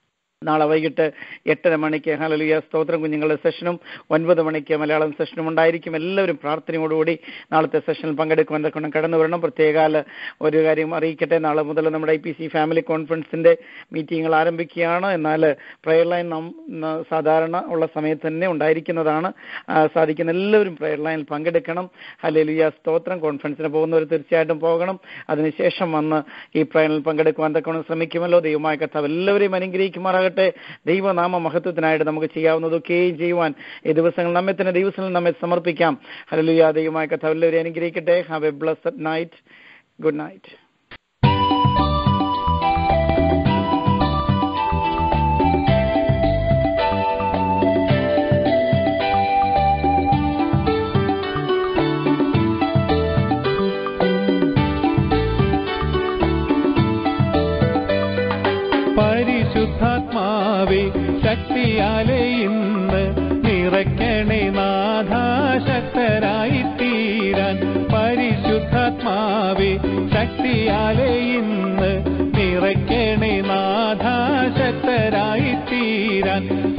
നാളെ വൈകിട്ട് എട്ടര മണിക്ക് ഹലലിയ സ്തോത്രം കുഞ്ഞുങ്ങളുടെ സെഷനും ഒൻപത് മണിക്ക് മലയാളം സെഷനും ഉണ്ടായിരിക്കും എല്ലാവരും പ്രാർത്ഥനയോടുകൂടി നാളത്തെ സെഷനിൽ പങ്കെടുക്കുവാൻ തക്കണം കടന്നു വരണം പ്രത്യേകാല ഒരു കാര്യം അറിയിക്കട്ടെ നാളെ മുതൽ നമ്മുടെ ഐ പി സി ഫാമിലി കോൺഫറൻസിന്റെ മീറ്റിങ്ങുകൾ ആരംഭിക്കുകയാണ് എന്നാൽ പ്രയർ ലൈൻ നാം ന- സാധാരണ ഉള്ള സമയത്ത് തന്നെ ഉണ്ടായിരിക്കുന്നതാണ് ആ, സാധിക്കുന്ന എല്ലാവരും പ്രയർ ലൈനിൽ പങ്കെടുക്കണം ഹലലിയ സ്തോത്രം കോൺഫറൻസിന് പോകുന്നവർ തീർച്ചയായിട്ടും പോകണം അതിനുശേഷം വന്ന് ഈ പ്രയറിൽ പങ്കെടുക്കുവാൻ തക്കണം ശ്രമിക്കുമല്ലോ ദൈവമായ കർത്താവ് എല്ലാവരെയും അനുഗ്രഹിക്കുമാറാകട്ടെ ദൈവനാമ മഹത്വത്തിനായിട്ട് നമുക്ക് ചെയ്യാവുന്നതൊക്കെയും ചെയ്യുവാൻ ഈ ദിവസങ്ങൾ നമ്മെ തന്നെ ദിവസങ്ങൾ നമ്മെ സമർപ്പിക്കാം ഹലലുയ ദൈവമായ കർത്താവ് എല്ലാവരെയും അനുഗ്രഹിക്കട്ടെ have a blessed night good night പരിശുദ്ധാത്മാവേ ശക്തിയാലെ ഇന്ന് നിറയ്ക്കണേ നാഥാശക്തരായി തീരാൻ പരിശുദ്ധാത്മാവേ ശക്തിയാലെ ഇന്ന് നിറയ്ക്കണേ നാഥാശക്തരായി തീരാൻ